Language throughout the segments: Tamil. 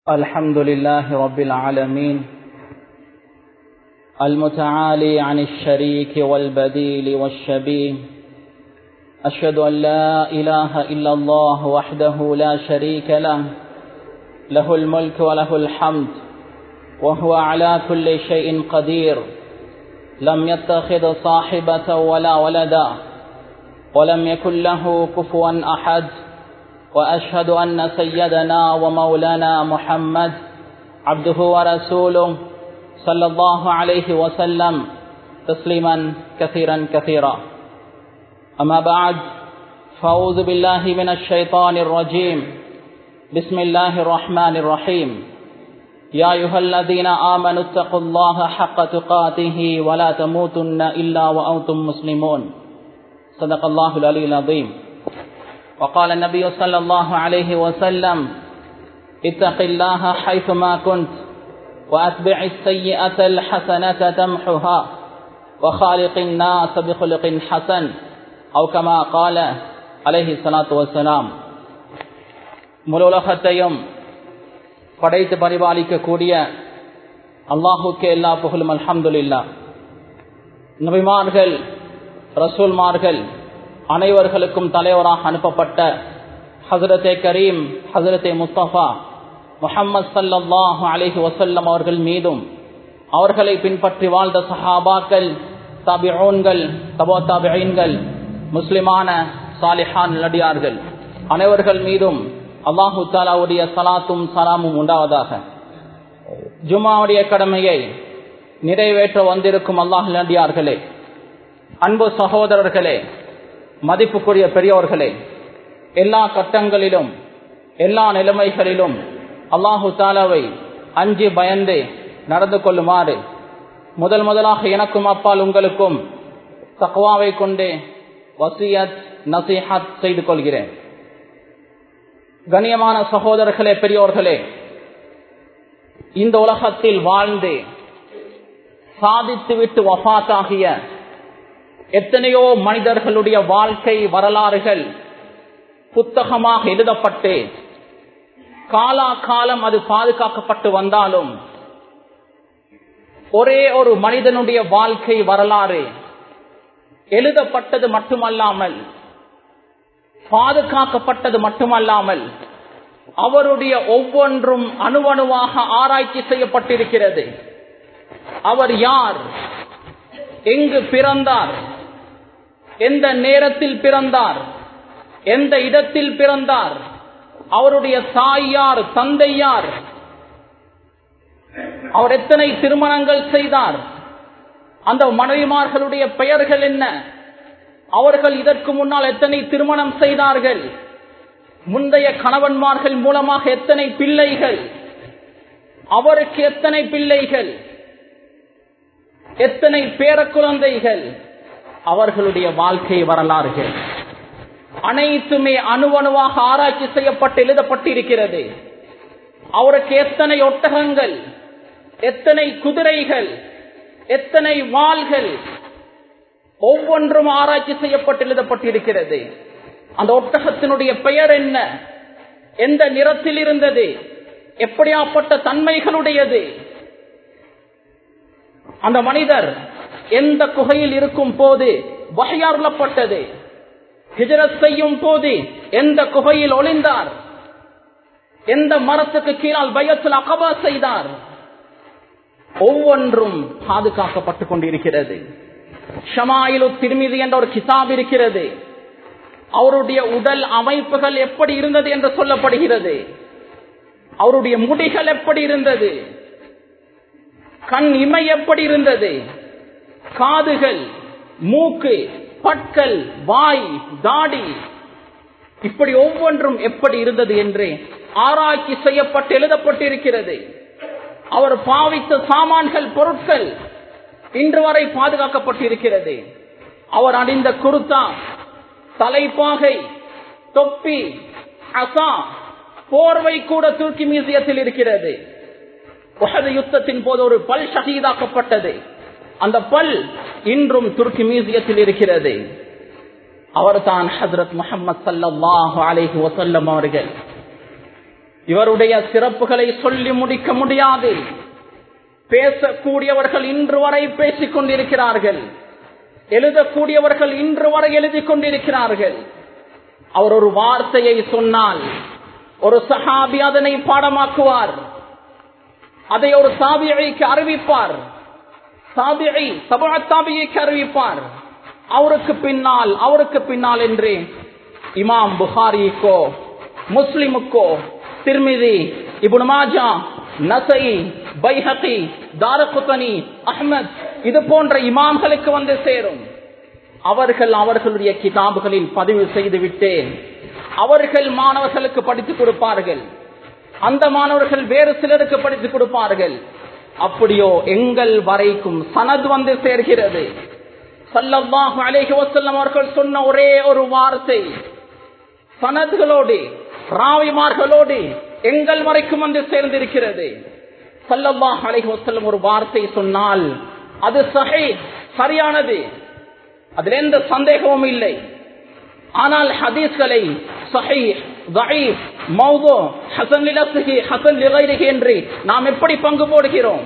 الحمد لله رب العالمين المتعالي عن الشريك والبديل والشبيه أشهد أن لا إله إلا الله وحده لا شريك له له الملك وله الحمد وهو على كل شيء قدير لم يتخذ صاحبة ولا ولدا ولم يكن له كفوا أحد وأشهد أن سيدنا ومولانا محمد عبده ورسوله صلى الله عليه وسلم تسليما كثيرا كثيرا أما بعد فأعوذ بالله من الشيطان الرجيم بسم الله الرحمن الرحيم يا أيها الذين آمنوا اتقوا الله حق تقاته ولا تموتن إلا وأنتم مسلمون صدق الله العلي العظيم وقال النبي صلى الله عليه وسلم اتق الله حيثما كنت وأتبع السيئة الحسنة تمحها وخالق الناس بخلق حسن أو كما قال عليه الصلاة والسلام முலுலகத்தையும் படைத்து பரிபாலிக்கக்கூடிய அல்லாஹுக்கு எல்லா புகழும் அல்ஹம்துல்லா நபிமார்கள் ரசூல்மார்கள் அனைவர்களுக்கும் தலைவராக அனுப்பப்பட்ட ஹசரத்தே கரீம் ஹசரத்தே முஸ்தபா முஹம்மது சல்லாஹு அலிஹி வசல்லம் அவர்கள் மீதும் அவர்களை பின்பற்றி வாழ்ந்த சஹாபாக்கள் தபிஓன்கள் தபோ தாபிகள் முஸ்லிமான சாலிஹான் நடிகார்கள் அனைவர்கள் மீதும் அல்லாஹு தாலாவுடைய சலாத்தும் சலாமும் உண்டாவதாக ஜுமாவுடைய கடமையை நிறைவேற்ற வந்திருக்கும் அல்லாஹ் நடிகார்களே அன்பு சகோதரர்களே மதிப்புக்குரிய பெரியோர்களே எல்லா கட்டங்களிலும் எல்லா நிலைமைகளிலும் அல்லாஹு தாலாவை அஞ்சு பயந்து நடந்து கொள்ளுமாறு முதல் முதலாக எனக்கும் அப்பால் உங்களுக்கும் தக்குவாவை கொண்டு வசியத் நசிஹத் செய்து கொள்கிறேன் கண்ணியமான சகோதரர்களே பெரியோர்களே இந்த உலகத்தில் வாழ்ந்து சாதித்துவிட்டு வஃத்தாகிய எத்தனையோ மனிதர்களுடைய வாழ்க்கை வரலாறுகள் புத்தகமாக எழுதப்பட்டு காலா காலம் அது பாதுகாக்கப்பட்டு வந்தாலும் ஒரே ஒரு மனிதனுடைய வாழ்க்கை வரலாறு எழுதப்பட்டது மட்டுமல்லாமல் பாதுகாக்கப்பட்டது மட்டுமல்லாமல் அவருடைய ஒவ்வொன்றும் அணுவணுவாக ஆராய்ச்சி செய்யப்பட்டிருக்கிறது அவர் யார் எங்கு பிறந்தார் எந்த நேரத்தில் பிறந்தார் எந்த இடத்தில் பிறந்தார் அவருடைய தாயார் தந்தையார் அவர் எத்தனை திருமணங்கள் செய்தார் அந்த மனைவிமார்களுடைய பெயர்கள் என்ன அவர்கள் இதற்கு முன்னால் எத்தனை திருமணம் செய்தார்கள் முந்தைய கணவன்மார்கள் மூலமாக எத்தனை பிள்ளைகள் அவருக்கு எத்தனை பிள்ளைகள் எத்தனை பேர குழந்தைகள் அவர்களுடைய வாழ்க்கை வரலாறுகள் அனைத்துமே அணுவணுவாக ஆராய்ச்சி செய்யப்பட்டு எழுதப்பட்டிருக்கிறது அவருக்கு எத்தனை ஒட்டகங்கள் எத்தனை குதிரைகள் எத்தனை வாள்கள் ஒவ்வொன்றும் ஆராய்ச்சி செய்யப்பட்டு எழுதப்பட்டிருக்கிறது அந்த ஒட்டகத்தினுடைய பெயர் என்ன எந்த நிறத்தில் இருந்தது எப்படியாப்பட்ட தன்மைகளுடையது அந்த மனிதர் எந்த குகையில் இருக்கும் போது வகையாறுலப்பட்டது ஹிஜரத் செய்யும் போது எந்த குகையில் ஒளிந்தார் எந்த மரத்துக்கு கீழால் பயத்தில் அகபா செய்தார் ஒவ்வொன்றும் பாதுகாக்கப்பட்டுக் கொண்டிருக்கிறது ஷமாயிலு திருமிதி என்ற ஒரு கிதாப் இருக்கிறது அவருடைய உடல் அமைப்புகள் எப்படி இருந்தது என்று சொல்லப்படுகிறது அவருடைய முடிகள் எப்படி இருந்தது கண் இமை எப்படி இருந்தது காதுகள் மூக்கு பற்கள் வாய் தாடி இப்படி ஒவ்வொன்றும் எப்படி இருந்தது என்று ஆராய்ச்சி செய்யப்பட்டு எழுதப்பட்டிருக்கிறது அவர் பாவித்த சாமான்கள் பொருட்கள் இன்று வரை பாதுகாக்கப்பட்டிருக்கிறது அவர் அணிந்த குருத்தா தலைப்பாகை தொப்பி அசா போர்வை கூட துருக்கி மியூசியத்தில் இருக்கிறது உகது யுத்தத்தின் போது ஒரு பல் ஷஹீதாக்கப்பட்டது அந்த பல் இன்றும் துருக்கி மியூசியத்தில் இருக்கிறது அவர் தான் ஹசரத் முகமது சல்லாஹு அலைஹி வசல்லம் அவர்கள் இவருடைய சிறப்புகளை சொல்லி முடிக்க முடியாது பேசக்கூடியவர்கள் இன்று வரை பேசிக் கொண்டிருக்கிறார்கள் எழுதக்கூடியவர்கள் இன்று வரை எழுதிக் கொண்டிருக்கிறார்கள் அவர் ஒரு வார்த்தையை சொன்னால் ஒரு சஹாபி அதனை பாடமாக்குவார் அதை ஒரு சாபியைக்கு அறிவிப்பார் சாபியை சபாத்தாபியைக்கு அறிவிப்பார் அவருக்கு பின்னால் அவருக்கு பின்னால் என்று இமாம் புகாரிக்கோ முஸ்லிமுக்கோ திருமிதி இபுன் மாஜா நசை பைஹகி தாரகுத்தனி அஹ்மத் இது போன்ற இமாம்களுக்கு வந்து சேரும் அவர்கள் அவர்களுடைய கிதாபுகளில் பதிவு செய்துவிட்டு அவர்கள் மாணவர்களுக்கு படித்துக் கொடுப்பார்கள் அந்த மாணவர்கள் வேறு சிலருக்கு படித்துக் கொடுப்பார்கள் அப்படியோ எங்கள் வரைக்கும் சனது வந்து சேர்கிறது சல்லல்லாஹு அலைஹி வஸல்லம் அவர்கள் சொன்ன ஒரே ஒரு வார்த்தை சனதுகளோடு ராவிமார்களோடு எங்கள் வரைக்கும் வந்து சேர்ந்திருக்கிறது சல்லல்லாஹு அலைஹி வஸல்லம் ஒரு வார்த்தை சொன்னால் அது சஹை சரியானது அதில் எந்த சந்தேகமும் இல்லை ஆனால் ஹதீஸ்களை சஹை தஈஃப் மௌது ஹசன் லிலஸ்ஹி ஹசன் லிகைரிஹி என்று நாம் எப்படி பங்கு போடுகிறோம்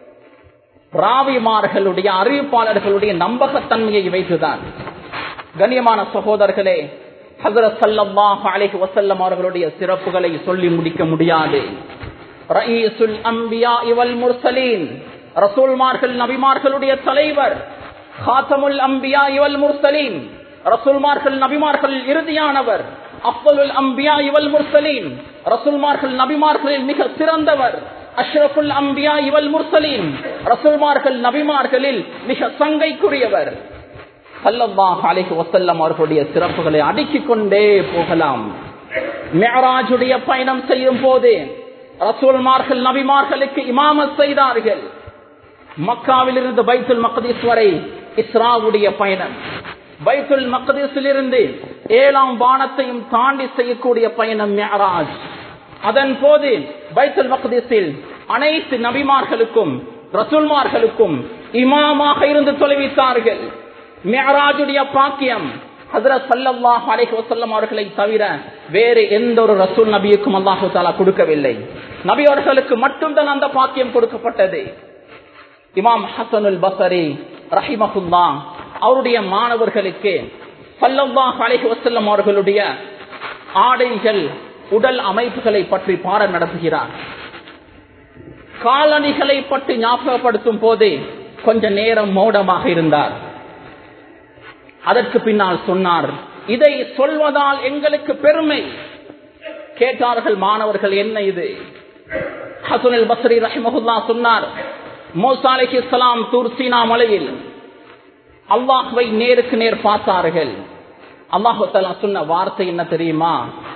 ராவிமார்களுடைய அறிவிப்பாளர்களுடைய நம்பகத்தன்மையை வைத்துதான் கண்ணியமான சகோதரர்களே ஹசரத் சல்லல்லாஹு அலைஹி வஸல்லம் அவர்களுடைய சிறப்புகளை சொல்லி முடிக்க முடியாது ரயீசுல் அம்பியா இவல் முர்சலீன் ரசூல்மார்கள் நபிமார்களுடைய தலைவர் ஹாத்தமுல் அம்பியா இவல் முர்சலீன் ரசூல்மார்கள் நபிமார்கள் இறுதியானவர் அப்துல் அம்பியா இவல் முர்சலீன் ரசூல்மார்கள் நபிமார்களில் மிக சிறந்தவர் அஷ்ரஃபுல் அம்பியா இவல் முர்சலீன் ரசூல்மார்கள் நபிமார்களில் மிக சங்கைக்குரியவர் சல்லல்லாஹு அலைஹி வஸல்லம் அவர்களுடைய சிறப்புகளை அடுக்கிக் கொண்டே போகலாம் மேராஜுடைய பயணம் செய்யும் போது ரசூல்மார்கள் நபிமார்களுக்கு இமாமத் செய்தார்கள் மக்காவில் இருந்து பைத்துல் மக்தீஸ் வரை இஸ்ராவுடைய பயணம் பைத்துல் மக்தீஸில் இருந்து ஏழாம் வானத்தையும் தாண்டி செய்யக்கூடிய பயணம் மேராஜ் அதன் போது பைத்துல் மக்தீஸில் அனைத்து நபிமார்களுக்கும் ரசூல்மார்களுக்கும் இமாமாக இருந்து தொலைவித்தார்கள் மேராஜுடைய பாக்கியம் ஹசரத் சல்லல்லாஹு அலைஹி வஸல்லம் அவர்களை தவிர வேறு எந்த ஒரு ரசூல் நபியுக்கும் அல்லாஹு தாலா கொடுக்கவில்லை நபி அவர்களுக்கு மட்டும்தான் அந்த பாக்கியம் கொடுக்கப்பட்டது இமாம் ஹசனுல் பசரி ரஹிமஹுல்லா அவருடைய மாணவர்களுக்கு சல்லல்லாஹு அலைஹி வஸல்லம் அவர்களுடைய ஆடைகள் உடல் அமைப்புகளை பற்றி பாடம் நடத்துகிறார் காலணிகளை பற்றி ஞாபகப்படுத்தும் போது கொஞ்ச நேரம் மௌனமாக இருந்தார் அதற்கு பின்னால் சொன்னார் இதை சொல்வதால் எங்களுக்கு பெருமை கேட்டார்கள் மாணவர்கள் என்ன இது ஹசனில் பஸ்ரி ரஹிமஹுல்லா சொன்னார் மோசா அலைஹி இஸ்லாம் தூர்சீனா மலையில் அல்லாஹ்வை நேருக்கு நேர் பார்த்தார்கள் அல்லாஹு தலா சொன்ன வார்த்தை என்ன தெரியுமா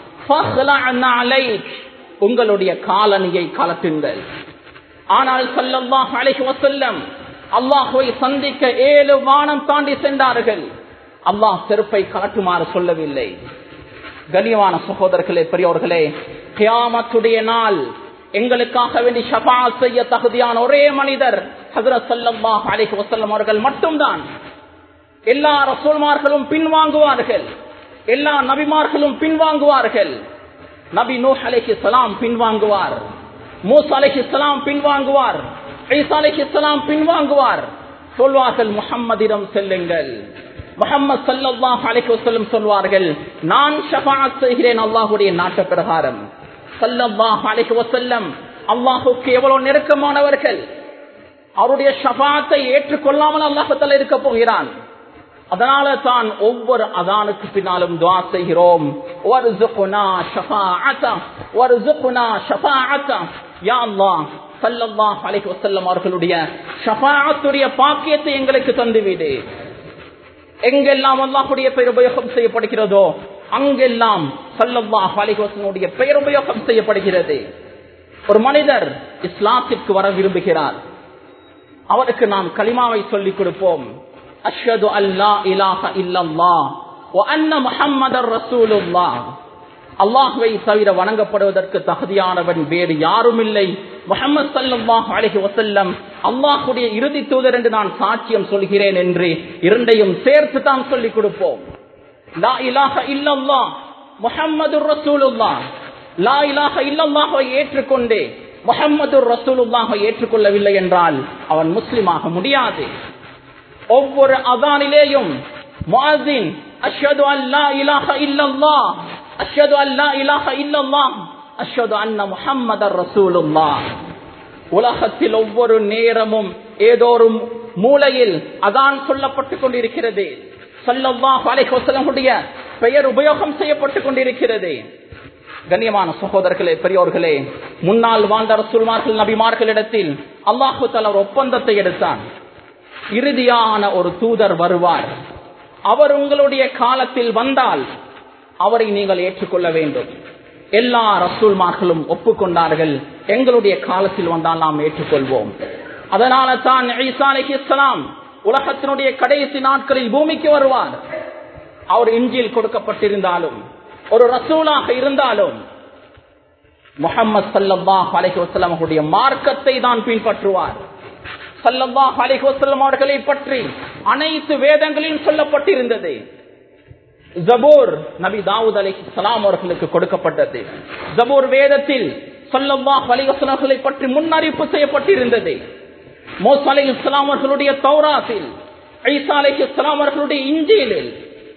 உங்களுடைய காலணியை கலட்டுங்கள் ஆனால் சல்லல்லாஹ் அலைஹி வஸல்லம் அல்லாஹ்வை சந்திக்க ஏழு வானம் தாண்டி சென்றார்கள் அல்லாஹ் செருப்பை காட்டுமாறு சொல்லவில்லை கனியமான சகோதரர்களே பெரியவர்களே கியாமத்துடைய நாள் எங்களுக்காக வேண்டி ஷபா செய்ய தகுதியான ஒரே மனிதர் ஹசரத் சல்லல்லாஹ் அலைஹி வஸல்லம் அவர்கள் மட்டும்தான் எல்லா ரசூல்மார்களும் பின்வாங்குவார்கள் எல்லா நபிமார்களும் பின்வாங்குவார்கள் நபி நூஹ் அலைஹி சலாம் பின்வாங்குவார் மூசா அலைஹி சலாம் பின்வாங்குவார் ஈசா அலைஹி சலாம் பின்வாங்குவார் சொல்வார்கள் முஹம்மதிடம் செல்லுங்கள் முகமது சல்லாஹ் அலைஹி வஸல்லம் சொல்வார்கள் நான் ஷஃபாஅத் செய்கிறேன் அல்லாஹ்வுடைய நாட்ட பிரகாரம் சல்லல்லாஹு அலைஹி வஸல்லம் அல்லாஹ்வுக்கு எவ்வளவு நெருக்கமானவர்கள் அவருடைய ஷஃபாத்தை ஏற்றுக்கொள்ளாமல் அல்லாஹத்தால இருக்க போகிறான் அதனால தான் ஒவ்வொரு அதானுக்கு பின்னாலும் துவா செய்கிறோம் வர்சுக்னா ஷஃபாஅத வர்சுக்னா ஷஃபாஅத யா அல்லாஹ் ஸல்லல்லாஹு அலைஹி வஸல்லம் அவர்களுடைய ஷஃபாஅத்துடைய பாக்கியத்தை எங்களுக்கு தந்துவிடு எங்கெல்லாம் அல்லாஹ்வுடைய பெயர் உபயோகம் செய்யப்படுகிறதோ அங்கெல்லாம் ஸல்லல்லாஹு அலைஹி வஸல்லுடைய பெயர் உபயோகம் செய்யப்படுகிறது ஒரு மனிதர் இஸ்லாத்திற்கு வர விரும்புகிறார் அவருக்கு நாம் கலிமாவை சொல்லிக் கொடுப்போம் அஷ்ஹது அல்லா இலாஹ இல்லல்லாஹ் வ அன்ன முஹம்மதர் ரசூலுல்லாஹ் அல்லாஹ்வை தவிர வணங்கப்படுவதற்கு தகுதியானவன் வேறு யாரும் இல்லை முகமது சல்லாஹ் அலஹி வசல்லம் அல்லாஹுடைய இறுதி தூதர் என்று நான் சாட்சியம் சொல்கிறேன் என்று இரண்டையும் சேர்த்து தான் சொல்லிக் கொடுப்போம் லா இலாஹ இல்லல்லாஹ் முஹம்மது ரசூலுல்லாஹ் லா இலாஹ இல்லல்லாஹை ஏற்றுக்கொண்டு முஹம்மது ரசூலுல்லாஹை ஏற்றுக்கொள்ளவில்லை என்றால் அவன் முஸ்லிமாக முடியாது ஒவ்வொரு அதானிலேயும் முஅஸ்ஸின் அஷ்ஹது அல்லா இலாஹ இல்லல்லாஹ் அஷ்ஹது அல்லா இலாஹ இல்லல்லாஹ் அஷ்ஹது அன்ன முஹம்மதர் ரசூலுல்லாஹ் உலகத்தில் ஒவ்வொரு நேரமும் ஏதோ ஒரு மூலையில் அதான் சொல்லப்பட்டுக் கொண்டிருக்கிறது சல்லல்லாஹு அலைஹி வஸல்லமுடைய பெயர் உபயோகம் செய்யப்பட்டுக் கொண்டிருக்கிறது கண்ணியமான சகோதரர்களே பெரியோர்களே முன்னால் வாழ்ந்த ரசூல்மார்கள் நபிமார்களிடத்தில் அல்லாஹு தஆலா ஒரு ஒப்பந்தத்தை எடுத்தான் இறுதியான ஒரு தூதர் வருவார் அவர் உங்களுடைய காலத்தில் வந்தால் அவரை நீங்கள் ஏற்றுக்கொள்ள வேண்டும் எல்லா ரசூல்மார்களும் ஒப்புக்கொண்டார்கள் எங்களுடைய காலத்தில் வந்தால் நாம் ஏற்றுக்கொள்வோம் அதனால தான் ஈசா அலைஹிஸ்ஸலாம் உலகத்தினுடைய கடைசி நாட்களில் பூமிக்கு வருவார் அவர் இஞ்சில் கொடுக்கப்பட்டிருந்தாலும் ஒரு ரசூலாக இருந்தாலும் முகம்மது சல்லல்லாஹ் அலைஹி வஸல்லம் அவருடைய மார்க்கத்தை தான் பின்பற்றுவார் சல்லல்லாஹ் அலைஹி வஸல்லம் அவர்களை பற்றி அனைத்து வேதங்களிலும் சொல்லப்பட்டிருந்தது ஜபூர் நபி தாவூத் அலைஹிஸ்ஸலாம் அவர்களுக்கு கொடுக்கப்பட்டது ஜபூர் வேதத்தில் சல்லல்லாஹ் அலைஹி வஸல்லம் அவர்களை பற்றி முன்னறிவிப்பு செய்யப்பட்டிருந்தது மோஸ் அலைஹிஸ்ஸலாம் அவர்களுடைய தௌராத்தில் ஈசா அலைஹிஸ்ஸலாம் அவர்களுடைய இஞ்சிலில்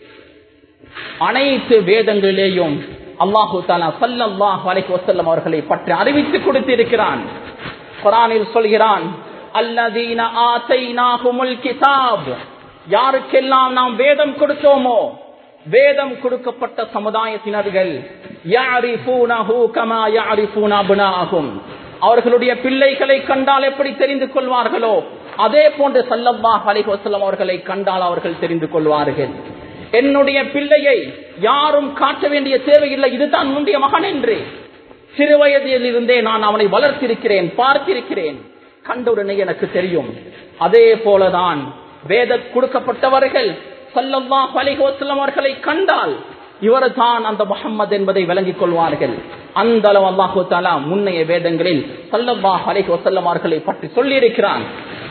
அனைத்து வேதங்களிலேயும் அல்லாஹு தாலா சல்லல்லாஹு அலைஹி வஸல்லம் அவர்களை பற்றி அறிவித்து கொடுத்திருக்கிறான் குர்ஆனில் சொல்கிறான் அல்லதீன ஆதைனாஹுமுல் கிதாப் யாருக்கெல்லாம் நாம் வேதம் கொடுத்தோமோ வேதம் கொடுக்கப்பட்ட சமுதாயத்தினர்கள் யாரிஃபூனஹு கமா யாரிஃபூன அப்னாஅஹும் அவர்களுடைய பிள்ளைகளை கண்டால் எப்படி தெரிந்து கொள்வார்களோ அதே போன்று சல்லல்லாஹு அலைஹி வஸல்லம் அவர்களை கண்டால் அவர்கள் தெரிந்து கொள்வார்கள் என்னுடைய பிள்ளையை யாரும் காட்ட வேண்டிய தேவையில்லை இதுதான் உன்னுடைய மகன் என்று சிறு வயதில் இருந்தே நான் அவனை வளர்த்திருக்கிறேன் பார்த்திருக்கிறேன் கண்டவுடனே எனக்கு தெரியும் அதே போலதான் வேத கொடுக்கப்பட்டவர்கள் சல்லல்லாஹு அலைஹி வஸல்லம் அவர்களை கண்டால் இவர் தான் அந்த முகம்மது என்பதை விளங்கிக் கொள்வார்கள் அந்த அளவு அல்லாஹு தாலா முன்னைய வேதங்களில் சல்லல்லாஹு அலைஹி வஸல்லம் அவர்களை பற்றி சொல்லி இருக்கிறான்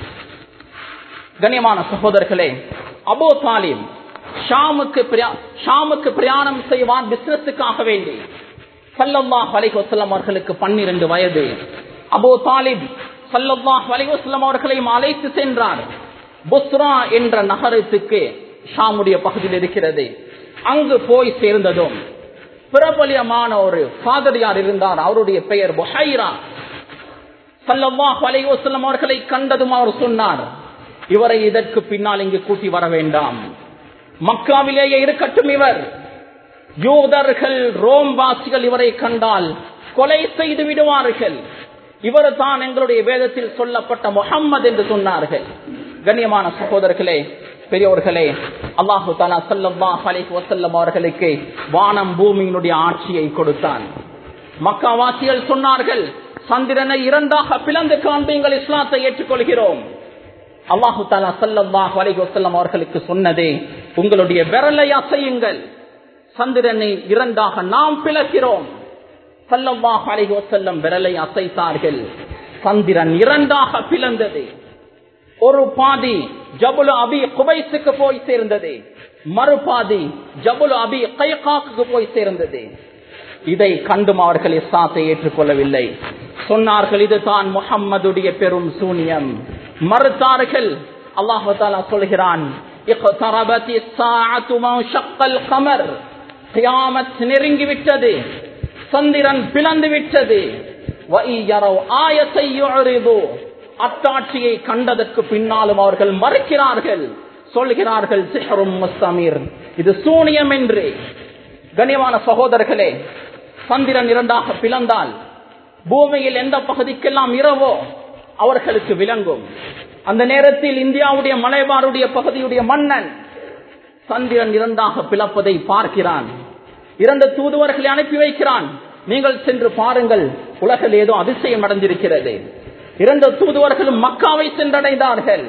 கண்ணியமான சகோதரர்களே அபோ தாலிம் ஷாமுக்கு பிரயா- ஷாமுக்கு பிரயாணம் செய்வான் பிசினஸுக்காக வேண்டி சல்லல்லாஹு அலைஹி வஸல்லம் அவர்களுக்கு பன்னிரண்டு வயது அபோ தாலிப் சல்லல்லாஹு அலைஹி வஸல்லம் அவர்களையும் அழைத்து சென்றார் புஸ்ரா என்ற நகரத்துக்கு ஷாமுடைய பகுதியில் இருக்கிறது அங்கு போய் சேர்ந்ததும் பிரபலியமான ஒரு ஃபாதரியார் இருந்தார் அவருடைய பெயர் புஹைரா சல்லல்லாஹு அலைஹி வஸல்லம் அவர்களை கண்டதும் அவர் சொன்னார் இவரை இதற்கு பின்னால் இங்கு கூட்டி வர வேண்டாம் மக்காவிலேயே இருக்கட்டும் இவர் யூதர்கள் ரோம் வாசிகள் இவரை கண்டால் கொலை செய்து விடுவார்கள் இவர் தான் எங்களுடைய வேதத்தில் சொல்லப்பட்ட முஹம்மது என்று சொன்னார்கள் கண்ணியமான சகோதரர்களே பெரியோர்களே அல்லாஹு தாலா ஸல்லல்லாஹு அலைஹி வஸல்லம் அவர்களுக்கு வானம் பூமியினுடைய ஆட்சியை கொடுத்தான் மக்காவாசிகள் சொன்னார்கள் சந்திரனை இரண்டாக பிளந்து காண்பீங்கள் இஸ்லாத்தை ஏற்றுக்கொள்கிறோம் அல்லாஹு தாலா ஸல்லல்லாஹு அலைஹி வஸல்லம் அவர்களுக்கு சொன்னதே உங்களுடைய விரலை அசையுங்கள் சந்திரனை இரண்டாக நாம் பிளக்கிறோம் ஸல்லல்லாஹு அலைஹி வஸல்லம் விரலை அசைத்தார்கள் சந்திரன் இரண்டாக பிளந்தது ஒரு பாதி ஜபுல் அபி குபைஸுக்கு போய் சேர்ந்தது மறுபாதி ஜபுல் அபி கைகாக்கு போய் சேர்ந்தது இதை கண்டும் அவர்கள் இஸ்லாத்தை ஏற்றுக்கொள்ளவில்லை சொன்னார்கள் இதுதான் முஹம்மதுடைய பெரும் சூனியம் மறுத்தார்கள் அல்லாஹு தாலா சொல்கிறான் اقتربت الساعة وانشق القمر கியாமத் நெருங்கிவிட்டது சந்திரன் பிளந்து விட்டது وَإِنْ يَرَوْا آيَةً يُعْرِضُوا அத்தாட்சியை கண்டதற்கு பின்னாலும் அவர்கள் மறுக்கிறார்கள் சொல்கிறார்கள் சிஹரும் முஸ்தமீர் இது சூனியம் என்று கனியமான சகோதரர்களே சந்திரன் இரண்டாக பிளந்தால் பூமியில் எந்த பகுதிக்கெல்லாம் இரவோ அவர்களுக்கு விளங்கும் அந்த நேரத்தில் இந்தியாவுடைய மலைவாருடைய பகுதியுடைய மன்னன் சந்திரன் இரண்டாக பிளப்பதை பார்க்கிறான் இரண்டு தூதுவர்களை அனுப்பி வைக்கிறான் நீங்கள் சென்று பாருங்கள் உலகில் ஏதோ அதிசயம் நடந்திருக்கிறது இரண்டு தூதுவர்களும் மக்காவை சென்றடைந்தார்கள்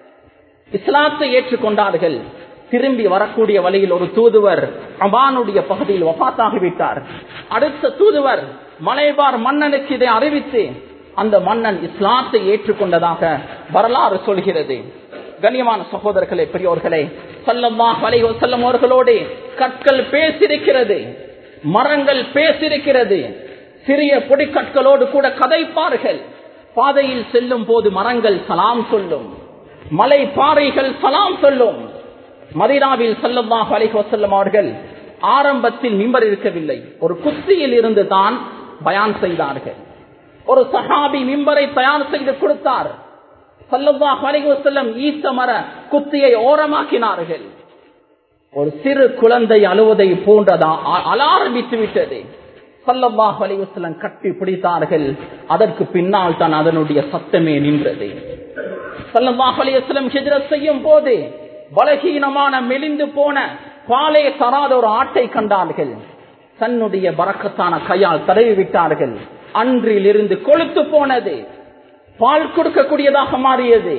இஸ்லாத்தை ஏற்றுக்கொண்டார்கள் திரும்பி வரக்கூடிய வழியில் ஒரு தூதுவர் அபானுடைய பகுதியில் வபாத்தாகிவிட்டார் அடுத்த தூதுவர் மலைபார் மன்னனுக்கு இதை அறிவித்து அந்த மன்னன் இஸ்லாத்தை ஏற்றுக்கொண்டதாக வரலாறு சொல்கிறது கண்ணியமான சகோதரர்களே பெரியோர்களே சல்லல்லாஹு அலைஹி வஸல்லம் அவர்களோடு கற்கள் பேசியிருக்கிறது மரங்கள் பேசியிருக்கிறது சிறிய பொடிக்கற்களோடு கூட கதைப்பார்கள் பாதையில் செல்லும் போது மரங்கள் சலாம் சொல்லும் மலை பாறைகள் சலாம் சொல்லும் மதினாவில் செல்லமாக அலைஹி வசல்லம் அவர்கள் ஆரம்பத்தில் மிம்பர் இருக்கவில்லை ஒரு குத்தியில் இருந்து தான் பயான் செய்தார்கள் ஒரு சஹாபி மிம்பரை தயார் செய்து கொடுத்தார் சல்லல்லாஹு அலைஹி வஸல்லம் ஈச மர குத்தியை ஓரமாக்கினார்கள் ஒரு சிறு குழந்தை அழுவதை போன்றதா அழ ஆரம்பித்து விட்டது சல்லல்லாஹு அலைஹி வஸல்லம் கட்டி பிடித்தார்கள் அதற்கு பின்னால் தான் அதனுடைய சத்தமே நின்றது சல்லல்லாஹு அலைஹி வஸல்லம் ஹிஜ்ரத் செய்யும் போது பலகீனமான மெலிந்து போன பாலே தராத ஒரு ஆட்டை கண்டார்கள் தன்னுடைய பறக்கத்தான கையால் தடவி விட்டார்கள் அன்றில் இருந்து கொளுத்து போனது பால் கொடுக்கக்கூடியதாக மாறியது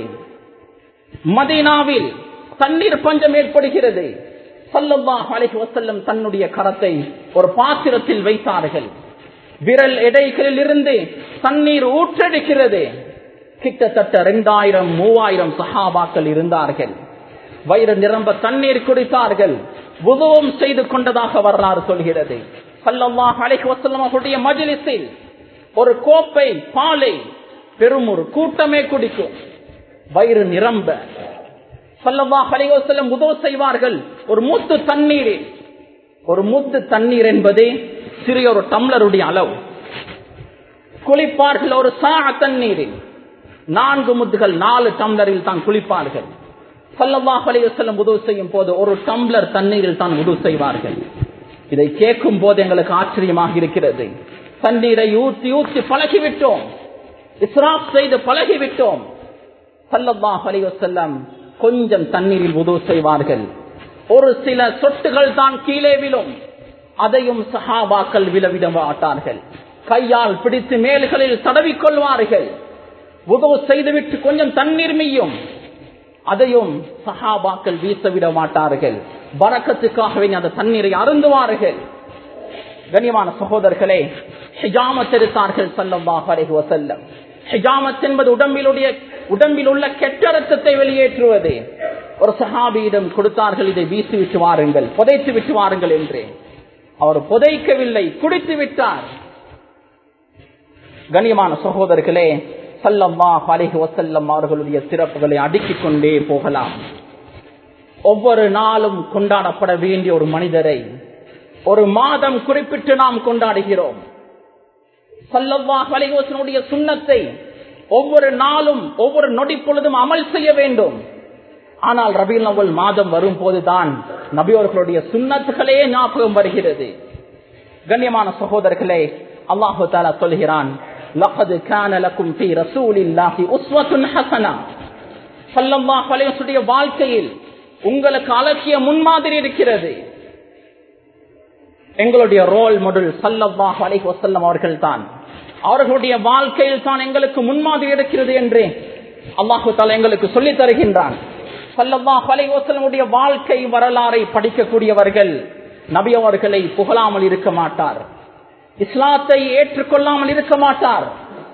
மதீனாவில் தண்ணீர் பஞ்சம் ஏற்படுகிறது சல்லல்லாஹு அலைஹி வஸல்லம் தன்னுடைய கரத்தை ஒரு பாத்திரத்தில் வைத்தார்கள் விரல் எடைகளில் இருந்து தண்ணீர் ஊற்றெடுக்கிறது கிட்டத்தட்ட இரண்டாயிரம் மூவாயிரம் சஹாபாக்கள் இருந்தார்கள் வயிறு நிரம்ப தண்ணீர் குடித்தார்கள் உதவும் செய்து கொண்டதாக வரலாறு சொல்கிறது சல்லல்லாஹு அலைஹி வஸல்லம் அவருடைய மஜ்லிஸில் ஒரு கோப்பை பாலை பெரும் ஒரு கூட்டமே குடிக்கும் வயிறு நிரம்ப சல்லல்லாஹு அலைஹி வஸல்லம் உதவு செய்வார்கள் ஒரு முத்து தண்ணீரில் ஒரு முத்து தண்ணீர் என்பது சிறிய ஒரு டம்ளருடைய அளவு குளிப்பார்கள் ஒரு சா தண்ணீரில் நான்கு முத்துகள் நாலு டம்ளரில் தான் குளிப்பார்கள் சல்லல்லாஹு அலைஹி வஸல்லம் உதவு செய்யும் போது ஒரு டம்ளர் தண்ணீரில் தான் உதவு செய்வார்கள் இதை கேட்கும் போது எங்களுக்கு ஆச்சரியமாக இருக்கிறது தண்ணீரை ஊற்றி ஊற்றி பழகிவிட்டோம் இஸ்ராப் செய்து பழகிவிட்டோம் சல்லல்லாஹு அலைஹி வஸல்லம் கொஞ்சம் தண்ணீரில் உதவு செய்வார்கள் ஒரு சில சொட்டுகள் தான் கீழே விழும் அதையும் சஹாபாக்கள் விழவிட மாட்டார்கள் கையால் பிடித்து மேல்களில் தடவிக்கொள்வார்கள் உதவு செய்துவிட்டு கொஞ்சம் தண்ணீர் மீயும் அதையும் சஹாபாக்கள் வீசவிட மாட்டார்கள் பறக்கத்துக்காகவே அந்த தண்ணீரை அருந்துவார்கள் கண்ணியமான சகோதரர்களே ஹிஜாமத் எடுத்தார்கள் சல்லல்லாஹு அலைஹி வஸல்லம் ஹிஜாமத் என்பது உடம்பிலுடைய உடம்பில் உள்ள கெட்ட ரத்தத்தை வெளியேற்றுவது ஒரு சஹாபியிடம் கொடுத்தார்கள் இதை வீசி விட்டு வாருங்கள் புதைத்து விட்டு வாருங்கள் என்று அவர் புதைக்கவில்லை குடித்து விட்டார் கண்ணியமான சகோதரர்களே சல்லல்லாஹு அலைஹி வஸல்லம் அவர்களுடைய சிறப்புகளை அடுக்கிக் கொண்டே போகலாம் ஒவ்வொரு நாளும் கொண்டாடப்பட வேண்டிய ஒரு மனிதரை ஒரு மாதம் குறிப்பிட்டு நாம் கொண்டாடுகிறோம் சல்லல்லாஹு அலைஹி வஸல்லுடைய சுண்ணத்தை ஒவ்வொரு நாளும் ஒவ்வொரு நொடி பொழுதும் அமல் செய்ய வேண்டும் ஆனால் ரபீல் நவல் மாதம் வரும் போதுதான் நபியோர்களுடைய சுண்ணத்துகளே ஞாபகம் வருகிறது கண்ணியமான சகோதரர்களே அல்லாஹு தாலா சொல்கிறான் لقد كان لكم في رسول الله اسوه حسنه ஸல்லல்லாஹு அலைஹி வஸல்லம் வாழ்க்கையில் உங்களுக்கு அழகிய முன்மாதிரி இருக்கிறது எங்களுடைய ரோல் மாடல் ஸல்லல்லாஹு அலைஹி வஸல்லம் அவர்கள் தான் அவர்களுடைய வாழ்க்கையில் தான் எங்களுக்கு முன்மாதிரி இருக்கிறது என்று அல்லாஹு தாலா எங்களுக்கு சொல்லித் தருகின்றான் ஸல்லல்லாஹு அலைஹி வஸல்லமுடைய வாழ்க்கை வரலாறை படிக்கக்கூடியவர்கள் நபி அவர்களை புகழாமல் இருக்க மாட்டார் இஸ்லாத்தை ஏற்றுக்கொள்ளாமல் இருக்க மாட்டார்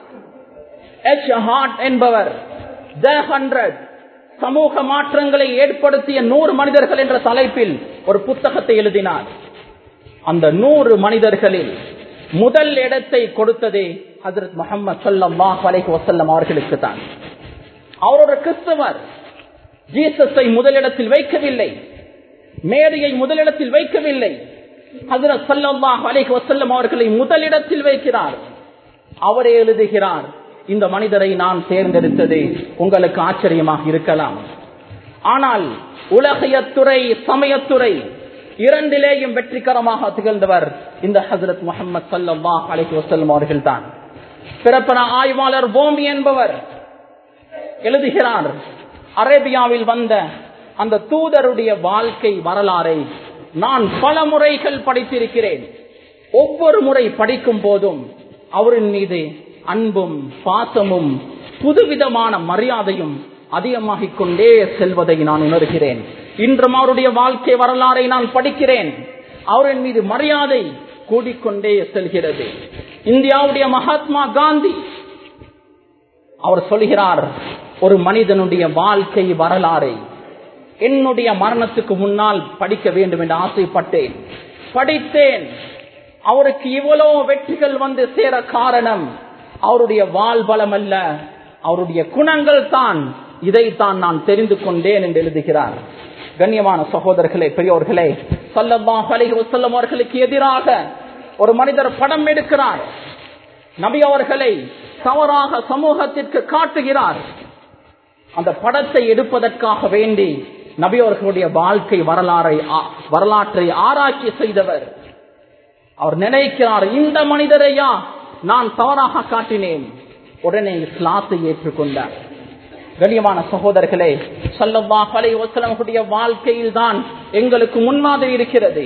எச் ஹார்ட் என்பவர் த ஹண்ட்ரட் சமூக மாற்றங்களை ஏற்படுத்திய நூறு மனிதர்கள் என்ற தலைப்பில் ஒரு புத்தகத்தை எழுதினார் அந்த நூறு மனிதர்களில் முதல் இடத்தை கொடுத்ததே ஹசரத் முகமது சல்லாஹ் அலைஹி வசல்லம் அவர்களுக்கு தான் அவர் ஒரு கிறிஸ்தவர் ஜீசஸை முதலிடத்தில் வைக்கவில்லை மேரியை முதலிடத்தில் வைக்கவில்லை ஹசரத் சல்லாஹ் அலைஹி வசல்லம் அவர்களை முதலிடத்தில் வைக்கிறார் அவரே எழுதுகிறார் இந்த மனிதரை நான் தேர்ந்தெடுத்தது உங்களுக்கு ஆச்சரியமாக இருக்கலாம் ஆனால் உலகையத்துறை சமயத்துறை இரண்டிலேயும் வெற்றிகரமாக திகழ்ந்தவர் இந்த ஹசரத் முகமது சல்லாஹ் அலைஹி வசல்லம் அவர்கள் தான் பிறப்பன ஆய்வாளர் போமி என்பவர் எழுதுகிறார் அரேபியாவில் வந்த அந்த தூதருடைய வாழ்க்கை வரலாறை நான் பல முறைகள் படித்திருக்கிறேன் ஒவ்வொரு முறை படிக்கும் போதும் அவரின் மீது அன்பும் பாசமும் புதுவிதமான மரியாதையும் அதிகமாகிக் கொண்டே செல்வதை நான் உணர்கிறேன் இன்றும் அவருடைய வாழ்க்கை வரலாறை நான் படிக்கிறேன் அவரின் மீது மரியாதை கூடிக்கொண்டே செல்கிறது இந்தியாவுடைய மகாத்மா காந்தி அவர் சொல்கிறார் ஒரு மனிதனுடைய வாழ்க்கை வரலாறை என்னுடைய மரணத்துக்கு முன்னால் படிக்க வேண்டும் என்று ஆசைப்பட்டேன் படித்தேன் அவருக்கு இவ்வளவு வெற்றிகள் வந்து சேர காரணம் அவருடைய வாழ்பலம் அல்ல அவருடைய குணங்கள் தான் இதைத்தான் நான் தெரிந்து கொண்டேன் என்று எழுதுகிறார் கண்ணியமான சகோதரர்களே பெரியோர்களே சல்லல்லாஹு அலைஹி வஸல்லம் அவர்களுக்கு எதிராக ஒரு மனிதர் படம் எடுக்கிறார் நபி அவர்களை தவறாக சமூகத்திற்கு காட்டுகிறார் அந்த படத்தை எடுப்பதற்காக வேண்டி நபி அவர்களுடைய வாழ்க்கை வரலாறை வரலாற்றை ஆராய்ச்சி செய்தவர் அவர் நினைக்கிறார் இந்த மனிதரையா நான் தவறாக காட்டினேன் உடனே இஸ்லாத்தை ஏற்றுக்கொண்டார் கண்ணியமான சகோதரர்களே சொல்லவா கலை வசலமுடைய வாழ்க்கையில் தான் எங்களுக்கு முன்மாதிரி இருக்கிறது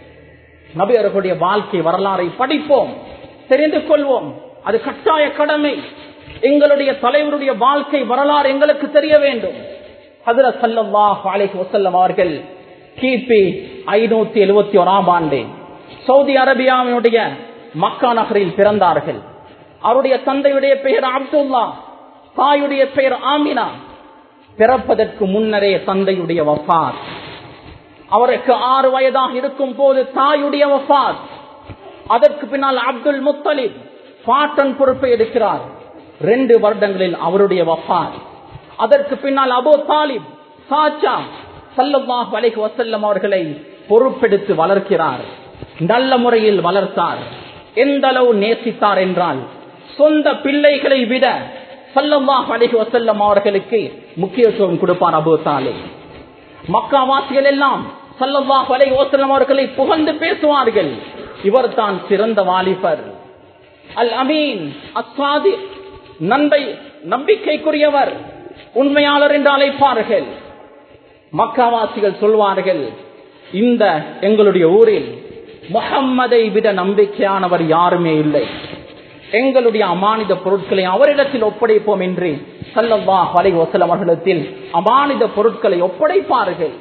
நபி அவர்களுடைய வாழ்க்கை வரலாறை படிப்போம் தெரிந்து கொள்வோம் அது கட்டாய கடமை எங்களுடைய தலைவருடைய வாழ்க்கை வரலாறு எங்களுக்கு தெரிய வேண்டும் ஹதர சல்லாஹ் அலைஹி வசல்லம் அவர்கள் கிபி ஐநூத்தி எழுபத்தி ஓராம் ஆண்டு சவுதி அரேபியாவினுடைய மக்கா நகரில் பிறந்தார்கள் அவருடைய தந்தையுடைய பெயர் அப்துல்லா தாயுடைய பெயர் ஆமினா பிறப்பதற்கு முன்னரே தந்தையுடைய வஃபாத் அவருக்கு ஆறு வயதாக இருக்கும் போது தாயுடைய வஃபாத் அதற்கு பின்னால் அப்துல் முத்தலிப் பாட்டன் பொறுப்பை எடுக்கிறார் ரெண்டு வருடங்களில் அவருடைய வஃபாத் அதற்கு பின்னால் அபோ தாலிப் சாச்சா சல்லல்லாஹ் அலைஹி வசல்லம் அவர்களை பொறுப்பெடுத்து வளர்க்கிறார் நல்ல முறையில் வளர்த்தார் எந்த அளவு நேசித்தார் என்றால் சொந்த பிள்ளைகளை விட சல்லல்லாஹ் அலைஹி வசல்லம் அவர்களுக்கு முக்கியத்துவம் கொடுப்பார் அபு தாலே மக்காவாசிகள் எல்லாம் சல்லல்லாஹ் அலைஹி வசல்லம் அவர்களை புகழ்ந்து பேசுவார்கள் இவர் தான் சிறந்த வாலிபர் அல் அமீன் அஸ்வாதி நன்பை நம்பிக்கைக்குரியவர் உண்மையாளர் என்று அழைப்பார்கள் மக்காவாசிகள் சொல்வார்கள் இந்த எங்களுடைய ஊரில் முகம்மதை விட நம்பிக்கையானவர் யாருமே இல்லை எங்களுடைய அமானித பொருட்களை அவரிடத்தில் ஒப்படைப்போம் என்று சல்லல்லா அலை வசலம் அவர்களிடத்தில் அமானித பொருட்களை ஒப்படைப்பார்கள்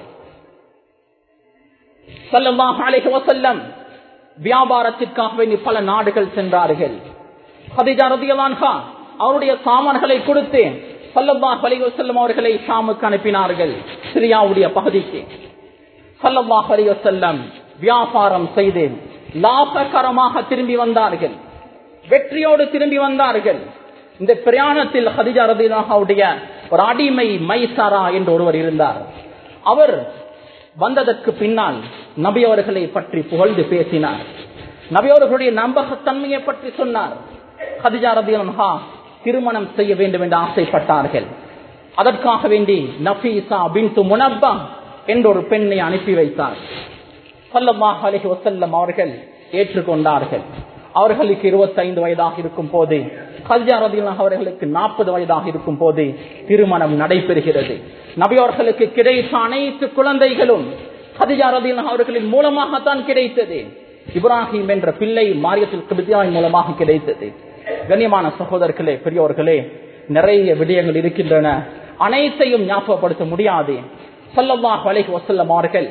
சல்லல்லா அலை வசல்லம் வியாபாரத்திற்காக வேண்டி பல நாடுகள் சென்றார்கள் ஹதிஜா ரதியலான்ஹா அவருடைய சாமான்களை கொடுத்து சல்லல்லா அலை வசல்லம் அவர்களை ஷாமுக்கு அனுப்பினார்கள் சிரியாவுடைய பகுதிக்கு சல்லல்லா அலை வசல்லம் வியாபாரம் செய்து லாபகரமாக திரும்பி வந்தார்கள் வெற்றியோடு திரும்பி வந்தார்கள் இந்த பிரயாணத்தில் ஹதிஜா ரதினாவுடைய ஒரு அடிமை மைசாரா என்று ஒருவர் இருந்தார் அவர் வந்ததற்கு பின்னால் நபி அவர்களை பற்றி புகழ்ந்து பேசினார் நபி அவர்களுடைய நம்பகத்தன்மையை பற்றி சொன்னார் ஹதிஜா ரதியா திருமணம் செய்ய வேண்டும் என்று ஆசைப்பட்டார்கள் அதற்காக வேண்டி நபீசா பின் முனப்பா என்ற ஒரு பெண்ணை அனுப்பி வைத்தார் சல்லல்லாஹ் அலைஹி வஸல்லம் அவர்கள் ஏற்றுக்கொண்டார்கள் அவர்களுக்கு இருபத்தைந்து வயதாக இருக்கும் போது கல்ஜா ரதியல்லாஹு அவர்களுக்கு நாற்பது வயதாக இருக்கும் போது திருமணம் நடைபெறுகிறது நபி அவர்களுக்கு கிடைத்த அனைத்து குழந்தைகளும் ஹதிஜா ரதியல்லாஹு அவர்களின் மூலமாகத்தான் கிடைத்தது இப்ராஹிம் என்ற பிள்ளை மாரியத்தில் கிருத்தியாவின் மூலமாக கிடைத்தது கண்ணியமான சகோதரர்களே பெரியோர்களே நிறைய விடயங்கள் இருக்கின்றன அனைத்தையும் ஞாபகப்படுத்த முடியாது சல்லல்லாஹு அலைஹி வஸல்லம் அவர்கள்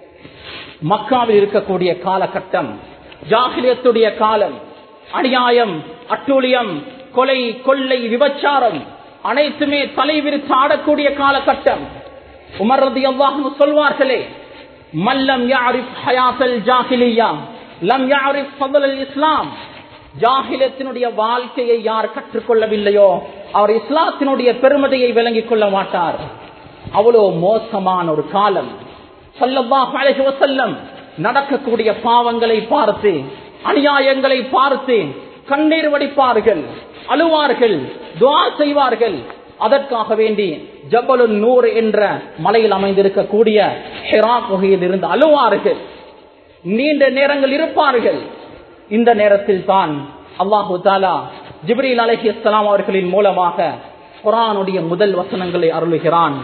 மக்காவில் இருக்கக்கூடிய காலகட்டம் ஜாகிலியத்துடைய காலம் அநியாயம் அட்டூழியம் கொலை கொள்ளை விபச்சாரம் அனைத்துமே தலைவிரித்து ஆடக்கூடிய காலகட்டம் உமர் ரதி அல்லாஹு சொல்வார்களே மல்லம் யாரிஃப் ஹயாசல் ஜாஹிலியா லம் யாரிஃப் ஃபضல் இஸ்லாம் ஜாகிலத்தினுடைய வாழ்க்கையை யார் கற்றுக்கொள்ளவில்லையோ அவர் இஸ்லாத்தினுடைய பெருமதியை விளங்கிக் கொள்ள மாட்டார் அவ்வளவு மோசமான ஒரு காலம் சல்லல்லாஹு அலைஹி வஸல்லம் நடக்கக்கூடிய பாவங்களை பார்த்து அநியாயங்களை பார்த்து கண்ணீர் வடிப்பார்கள் அழுவார்கள் துவா செய்வார்கள் அதற்காக வேண்டி ஜபலு நூர் என்ற மலையில் அமைந்திருக்கக்கூடிய ஹெரா குகையில் இருந்து அழுவார்கள் நீண்ட நேரங்கள் இருப்பார்கள் இந்த நேரத்தில் தான் அல்லாஹு தாலா ஜிப்ரீல் அலஹி இஸ்லாம் அவர்களின் மூலமாக குரானுடைய முதல் வசனங்களை அருளுகிறான்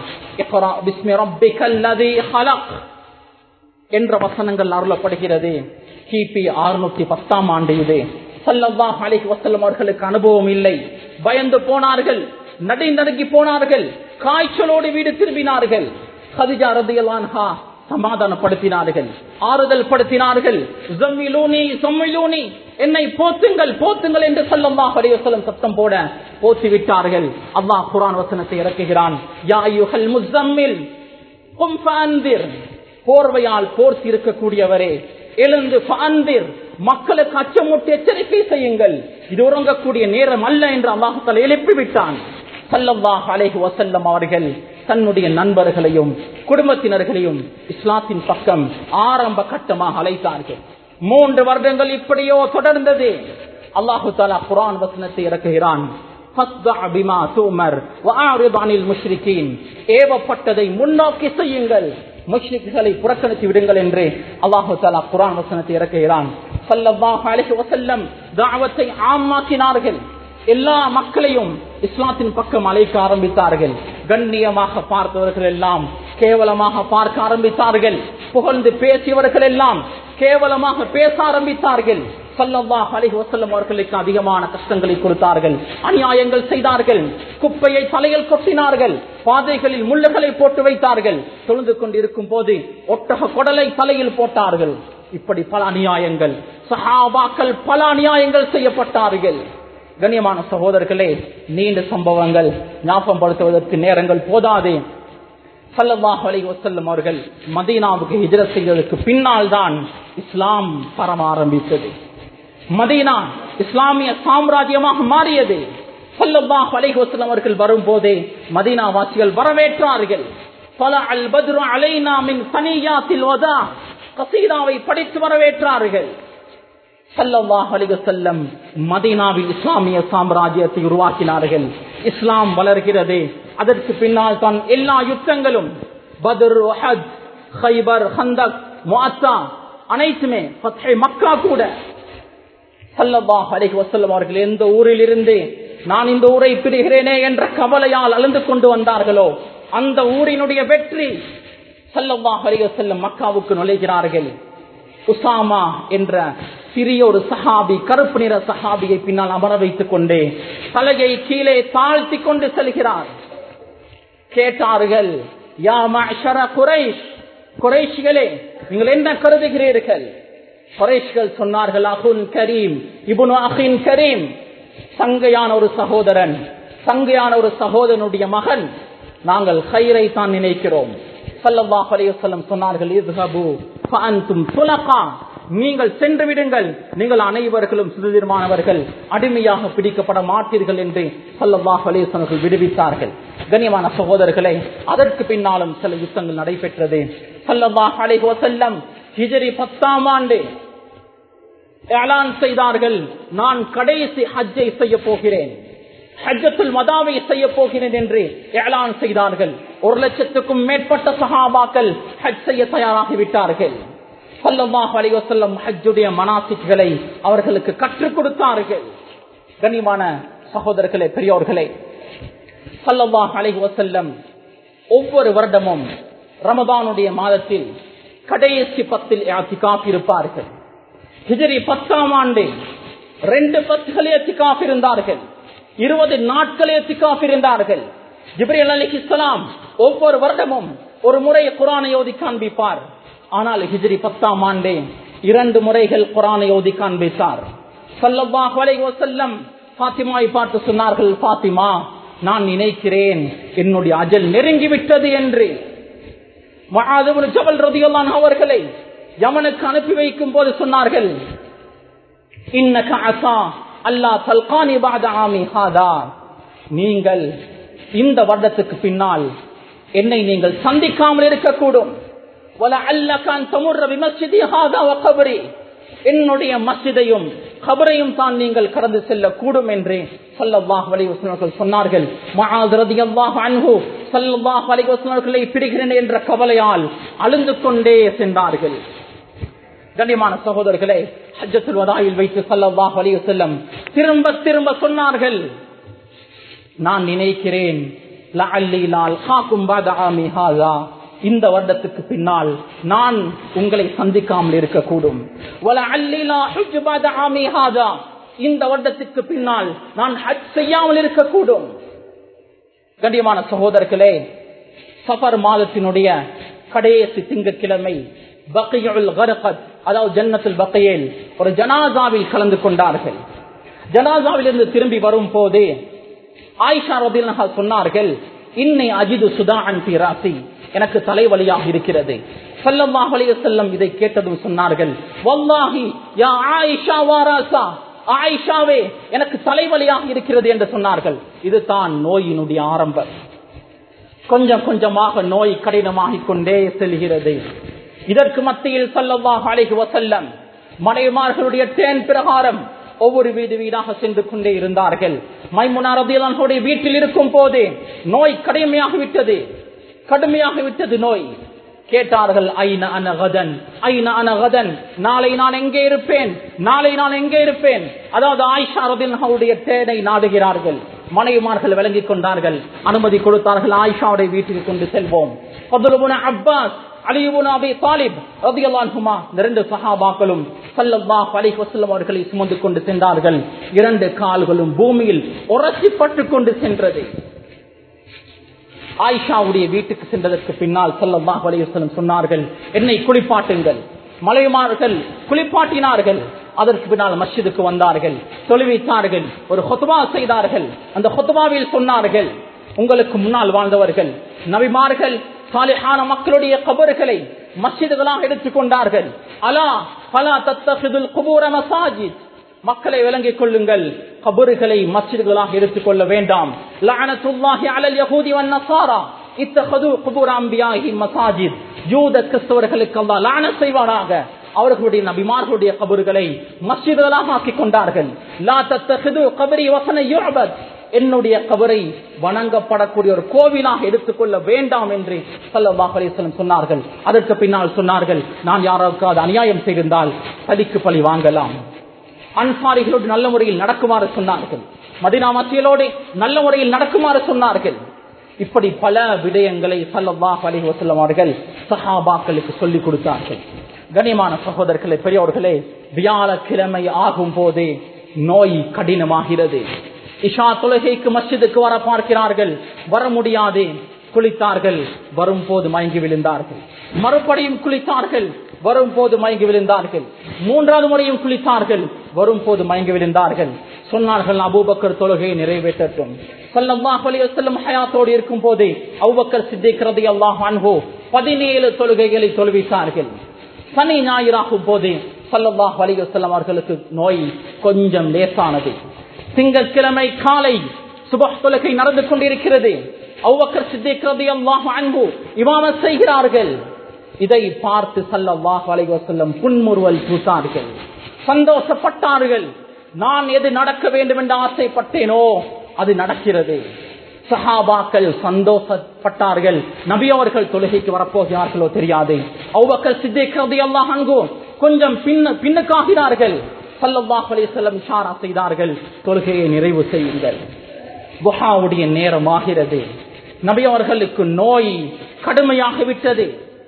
என்ற வசனங்கள் அருளப்படுகிறது கிபி அறுநூத்தி பத்தாம் ஆண்டு இது சல்லல்லாஹ் அலைஹி வஸல்லம் அவர்களுக்கு அனுபவம் இல்லை பயந்து போனார்கள் நடை நடுங்கி போனார்கள் காய்ச்சலோடு வீடு திரும்பினார்கள் ஹதிஜா ரதியல்லான்ஹா சமாதானப்படுத்தினார்கள் ஆறுதல் படுத்தினார்கள் என்னை போத்துங்கள் போத்துங்கள் என்று சொல்லல்லாஹ் அலைவசலம் சத்தம் போட போத்தி விட்டார்கள் அல்லாஹ் குரான் வசனத்தை இறக்குகிறான் யாயுகள் முசம்மில் போர்வையால் போர்த்தி இருக்கக்கூடியவரே எழுந்து பாந்திர் மக்களுக்கு அச்சமூட்டி எச்சரிக்கை செய்யுங்கள் இது உறங்கக்கூடிய நேரம் அல்ல என்று அல்லாஹால எழுப்பி விட்டான் சல்லல்லாஹ் அலைஹி வசல்லம் அவர்கள் தன்னுடைய நண்பர்களையும் குடும்பத்தினர்களையும் இஸ்லாத்தின் பக்கம் ஆரம்ப கட்டமாக அழைத்தார்கள் மூன்று வருடங்கள் இப்படியோ தொடர்ந்தது அல்லாஹு தாலா குரான் வசனத்தை இறக்குகிறான் ஏவப்பட்டதை முன்னோக்கி செய்யுங்கள் முஷ்ரிக்குகளை புறக்கணித்து விடுங்கள் என்று அல்லாஹு தாலா குரான் வசனத்தை இறக்குகிறான் சல்லல்லாஹு அலைஹி வஸல்லம் தாவத்தை ஆமாக்கினார்கள் எல்லா மக்களையும் இஸ்லாத்தின் பக்கம் அழைக்க ஆரம்பித்தார்கள் கண்ணியமாக பார்த்தவர்கள் எல்லாம் கேவலமாக பார்க்க ஆரம்பித்தார்கள் புகழ்ந்து பேசியவர்கள் எல்லாம் கேவலமாக பேச ஆரம்பித்தார்கள் சல்லல்லாஹ் அலைஹி வஸல்லம் அவர்களுக்கு அதிகமான கஷ்டங்களை கொடுத்தார்கள் அநியாயங்கள் செய்தார்கள் குப்பையை தலையில் கொட்டினார்கள் பாதைகளில் முள்ளுகளை போட்டு வைத்தார்கள் தொழுது கொண்டிருக்கும் போது ஒட்டக குடலை தலையில் போட்டார்கள் இப்படி பல அநியாயங்கள் சஹாபாக்கள் பல அநியாயங்கள் செய்யப்பட்டார்கள் கண்ணியமான சகோதரர்களே நீண்ட சம்பவங்கள் ஞாபகப்படுத்துவதற்கு நேரங்கள் போதாதே சல்லல்லாஹு அலைஹி வஸல்லம் அவர்கள் மதீனாவுக்கு ஹிஜ்ரத் செய்ததற்கு பின்னால் தான் இஸ்லாம் பரம ஆரம்பித்தது மதீனா இஸ்லாமிய சாம்ராஜ்யமாக மாறியது சல்லல்லாஹு அலைஹி வஸல்லம் அவர்கள் வரும்போதே மதீனா வாசிகள் வரவேற்றார்கள் பல அல் பத்ரு அலைனா மின் சனியாத்தில் வதா கசீதாவை படித்து வரவேற்றார்கள் சல்லல்லாஹு அலைஹி வஸல்லம் மதீனாவில் இஸ்லாமிய சாம்ராஜ்யத்தை உருவாக்கினார்கள் இஸ்லாம் வளர்கிறது அதற்கு பின்னால் தான் எல்லா யுத்தங்களும் Badr Uhud Khaybar Khandaq Mutah அனைத்துமே ஃபத்ஹே மக்கா கூட சல்லல்லாஹு அலைஹி வஸல்லம் அவர்கள் எந்த ஊரில் இருந்து நான் இந்த ஊரை பிரிகிறேனே என்ற கவலையால் அழுந்து கொண்டு வந்தார்களோ அந்த ஊரினுடைய வெற்றி சல்லல்லாஹு அலைஹி வஸல்லம் மக்காவுக்கு நுழைகிறார்கள் உசாமா என்ற சிறிய ஒரு சஹாபி கருப்பு நிற சஹாபியை பின்னால் அமர வைத்துக் கொண்டு தலையை கீழே தாழ்த்தி கொண்டு செல்கிறார் கேட்டார்கள் யா மஅஷர குரைஷ் குறைஷிகளே நீங்கள் என்ன கருதுகிறீர்கள் குறைஷ்கள் சொன்னார்கள் அகுன் கரீம் இபுனு அகின் கரீம் சங்கையான ஒரு சகோதரன் சங்கையான ஒரு சகோதரனுடைய மகன் நாங்கள் கயிறை தான் நினைக்கிறோம் சல்லல்லாஹு அலைஹி வஸல்லம் சொன்னார்கள் இஸ்ஹபு ஃபஅன்தும் துலகா நீங்கள் சென்று விடுங்கள் நீங்கள் அனைவர்களும் சுதந்திரமானவர்கள் அடிமையாக பிடிக்கப்பட மாட்டீர்கள் என்று சல்லல்லாஹு அலைஹி வஸல்லம் விடுவித்தார்கள் கண்ணியமான சகோதரர்களே அதற்கு பின்னாலும் சில யுத்தங்கள் நடைபெற்றது சல்லல்லாஹு அலைஹி வஸல்லம் ஹிஜ்ரி பத்தாம் ஆண்டு ஏலான் செய்தார்கள் நான் கடைசி ஹஜ்ஜை செய்ய போகிறேன் ஹஜ்ஜத்துல் மதாவை செய்ய போகிறேன் என்று ஏலான் செய்தார்கள் ஒரு லட்சத்துக்கும் மேற்பட்ட சஹாபாக்கள் ஹஜ் செய்ய தயாராகி விட்டார்கள் சல்லல்லாஹு அலைஹி வஸல்லம் ஹஜ்ஜுடைய மனாசிக்களை அவர்களுக்கு கற்றுக் கொடுத்தார்கள் கனிமான சகோதரர்களே பெரியோர்களே சல்லல்லாஹு அலைஹி வஸல்லம் ஒவ்வொரு வருடமும் ரமதானுடைய மாதத்தில் கடைசி பத்தில் இஅ்திகாஃப் இருப்பார்கள் ஹிஜ்ரி பத்தாம் ஆண்டு ரெண்டு பத்துகள் இஅ்திகாஃப் இருந்தார்கள் இருபது நாட்கள் இஅ்திகாஃப் இருந்தார்கள் ஜிப்ரீல் அலைஹிஸ்ஸலாம் ஒவ்வொரு வருடமும் ஒரு முறை குர்ஆனை ஓதி காண்பிப்பார் ஆனால் ஹிஜ்ரி பத்தாம் ஆண்டே இரண்டு முறைகள் குரானை ஓதி காண்பித்தார் சல்லல்லாஹு அலைஹி வஸல்லம் ஃபாத்திமாவை பார்த்து சொன்னார்கள் ஃபாத்திமா நான் நினைக்கிறேன் என்னுடைய அஜல் நெருங்கி விட்டது என்று மகாதேவன் ஜபல் ரதியல்லான் அவர்களை யமனுக்கு அனுப்பி வைக்கும் போது சொன்னார்கள் இன்னக அசா அல்லா தல்கானி பாத ஆமி ஹாதா நீங்கள் இந்த வருடத்துக்கு பின்னால் என்னை நீங்கள் சந்திக்காமல் இருக்கக்கூடும் என்னுடைய மஸ்ஜிதையும் கபரையும் தான் நீங்கள் கடந்து செல்லக்கூடும் என்று சல்லல்லாஹ் வலிவசனர்கள் சொன்னார்கள் அன்பு சல்லல்லாஹ் வலிவசனர்களை பிடிக்கிறேன் என்ற கவலையால் அழுந்து கொண்டே சென்றார்கள் கண்ணியமான சகோதரர்களே ஹஜ்ஜத்துல் வதாயில் வைத்து சல்லல்லாஹ் வலிவ செல்லம் திரும்ப திரும்ப சொன்னார்கள் நான் நினைக்கிறேன் இந்த வருடத்துக்கு பின்னால் நான் உங்களை சந்திக்காமல் இருக்கக்கூடும் இந்த வருடத்துக்கு பின்னால் நான் ஹஜ் செய்யாமல் இருக்கக்கூடும் கண்ணியமான சகோதரர்களே சஃபர் மாதத்தினுடைய கடைசி திங்கட்கிழமை பக்கையுல் கரகத் அதாவது ஜன்னத்துல் பக்கையில் ஒரு ஜனாசாவில் கலந்து கொண்டார்கள் ஜனாசாவில் இருந்து திரும்பி வரும் போது ஆயிஷா ரபில் சொன்னார்கள் இன்னை அஜிது சுதா அன்பி ராசி எனக்கு தலைவலியாக இருக்கிறது ஸல்லல்லாஹு அலைஹி வஸல்லம் இதை கேட்டதும் சொன்னார்கள் வல்லாஹி யா ஆயிஷா வாராசா ஆயிஷாவே எனக்கு தலைவலியாக இருக்கிறது என்று சொன்னார்கள் இதுதான் நோயினுடைய ஆரம்பம் கொஞ்சம் கொஞ்சமாக நோய் கடினமாகிக் கொண்டே செல்கிறது இதற்கு மத்தியில் ஸல்லல்லாஹு அலைஹி வஸல்லம் மனைவிமார்களுடைய தேன் பிரகாரம் ஒவ்வொரு வீடு வீடாக சென்று கொண்டே இருந்தார்கள் மைமுனா ரதியல்லாஹுடைய வீட்டில் இருக்கும் போதே நோய் கடுமையாக விட்டது கடுமையாக விட்டது நோய் கேட்டார்கள் ஐன அனகதன் ஐன அனகதன் நாளை நான் எங்கே இருப்பேன் நாளை நான் எங்கே இருப்பேன் அதாவது ஆயிஷா ரதியல்லாஹுடைய தேனை நாடுகிறார்கள் மனைவிமார்கள் விளங்கிக் கொண்டார்கள் அனுமதி கொடுத்தார்கள் ஆயிஷாவுடைய வீட்டில் கொண்டு செல்வோம் ஃபதுலுபுன அப்பாஸ் அலிபுன் அபி தாலிப் ரதியல்லான்ஹுமா இந்த இரண்டு சஹாபாக்களும் ஸல்லல்லாஹு அலைஹி வஸல்லம் அவர்களை சுமந்து கொண்டு சென்றார்கள் இரண்டு கால்களும் பூமியில் உரசிப்பட்டு கொண்டு சென்றது ஆயிஷாவுடைய வீட்டுக்கு சென்றதற்கு பின்னால் ஸல்லல்லாஹு அலைஹி வஸல்லம் சொன்னார்கள் என்னை குளிப்பாட்டுங்கள் மலைமார்கள் குளிப்பாட்டினார்கள் அதற்கு பின்னால் மஸ்ஜிதுக்கு வந்தார்கள் தொழுவித்தார்கள் ஒரு ஹொத்துபா செய்தார்கள் அந்த ஹொத்துபாவில் சொன்னார்கள் உங்களுக்கு முன்னால் வாழ்ந்தவர்கள் நபிமார்கள் சாலிஹான மக்களுடைய கபறுகளை மஸ்ஜிதுகளாக எடுத்துக்கொண்டார்கள் அலா பலா தத்தபிதுல் குபூர மசாஜித் மக்களை விளங்கிக் கொள்ளுங்கள் கபறுகளை மஸ்ஜிதுகளாக எடுத்துக்கொள்ள வேண்டாம் லஅனத்துல்லாஹி அலல் யஹூதி வன் நஸாரா இத்தஹது குபூர் அம்பியாஹி மசாஜித் யூத கிறிஸ்தவர்களுக்கு அல்லாஹ் லானத் செய்வாராக அவர்களுடைய நபிமார்களுடைய கபறுகளை மஸ்ஜிதுகளாக ஆக்கிக் கொண்டார்கள் லா தத்தஹிது கபரி வசன யுஅபத் என்னுடைய கபரை வணங்கப்படக்கூடிய ஒரு கோவிலாக எடுத்துக்கொள்ள வேண்டாம் என்று சல்லல்லாஹு அலைஹி வஸல்லம் சொன்னார்கள் அதற்கு பின்னால் சொன்னார்கள் நான் யாராவது அநியாயம் செய்திருந்தால் பலிக்கு பழி வாங்கலாம் அன்சாரிகளோடு நல்ல முறையில் நடக்குமாறு சொன்னார்கள் மதினா மத்தியலோடு நல்ல முறையில் நடக்குமாறு சொன்னார்கள் இப்படி பல விடயங்களை சல்லல்லாஹு அலைஹி வஸல்லம் அவர்கள் சஹாபாக்களுக்கு சொல்லிக் கொடுத்தார்கள் கனிமான சகோதரர்களே பெரியவர்களே வியாழக்கிழமை ஆகும் போதே நோய் கடினமாகிறது இஷா தொழுகைக்கு மஸ்ஜிதுக்கு வர பார்க்கிறார்கள் வர முடியாது குளித்தார்கள் வரும் போது மயங்கி விழுந்தார்கள் மறுபடியும் குளித்தார்கள் வரும் போது மயங்கி விழுந்தார்கள் மூன்றாவது முறையும் குளித்தார்கள் வரும் போது மயங்கி விழுந்தார்கள் சொன்னார்கள் அபூபக்கர் தொழுகையை நிறைவேற்றட்டும் சல்லல்லாஹு அலைஹி வஸல்லம் ஹயாத்தோடு இருக்கும் போதே அபூபக்கர் சித்திக் ரலியல்லாஹு அன்ஹு 17 தொழுகைகளை தொழுவித்தார்கள் சனி ஞாயிறாகும் போது சல்லல்லாஹு அலைஹி வஸல்லம் அவர்களுக்கு நோய் கொஞ்சம் லேசானது திங்கட்கிழமை காலை சுபஹ் தொழுகை நடந்து கொண்டிருக்கிறது அவ்வக்கர் சித்திக் ரலியல்லாஹு அன்ஹு இமாமத் செய்கிறார்கள் இதை பார்த்து சல்லல்லாஹு அலைஹி வஸல்லம் புன்முறுவல் பூத்தார்கள் சந்தோஷப்பட்டார்கள் நான் எது நடக்க வேண்டும் என்று ஆசைப்பட்டேனோ அது நடக்கிறது சஹாபாக்கள் சந்தோஷப்பட்டார்கள் நபி அவர்கள் தொழுகைக்கு வரப்போகிறார்களோ தெரியாது அவ்வக்கள் சித்திக் ரலியல்லாஹு அன்ஹு கொஞ்சம் பின்ன பின்னுக்காகிறார்கள் சல்லல்லாஹு அலைஹி வஸல்லம் இஷாரா செய்தார்கள் தொழுகையை நிறைவு செய்யுங்கள் புகாவுடைய நேரம் ஆகிறது நபி அவர்களுக்கு நோய் கடுமையாக விட்டது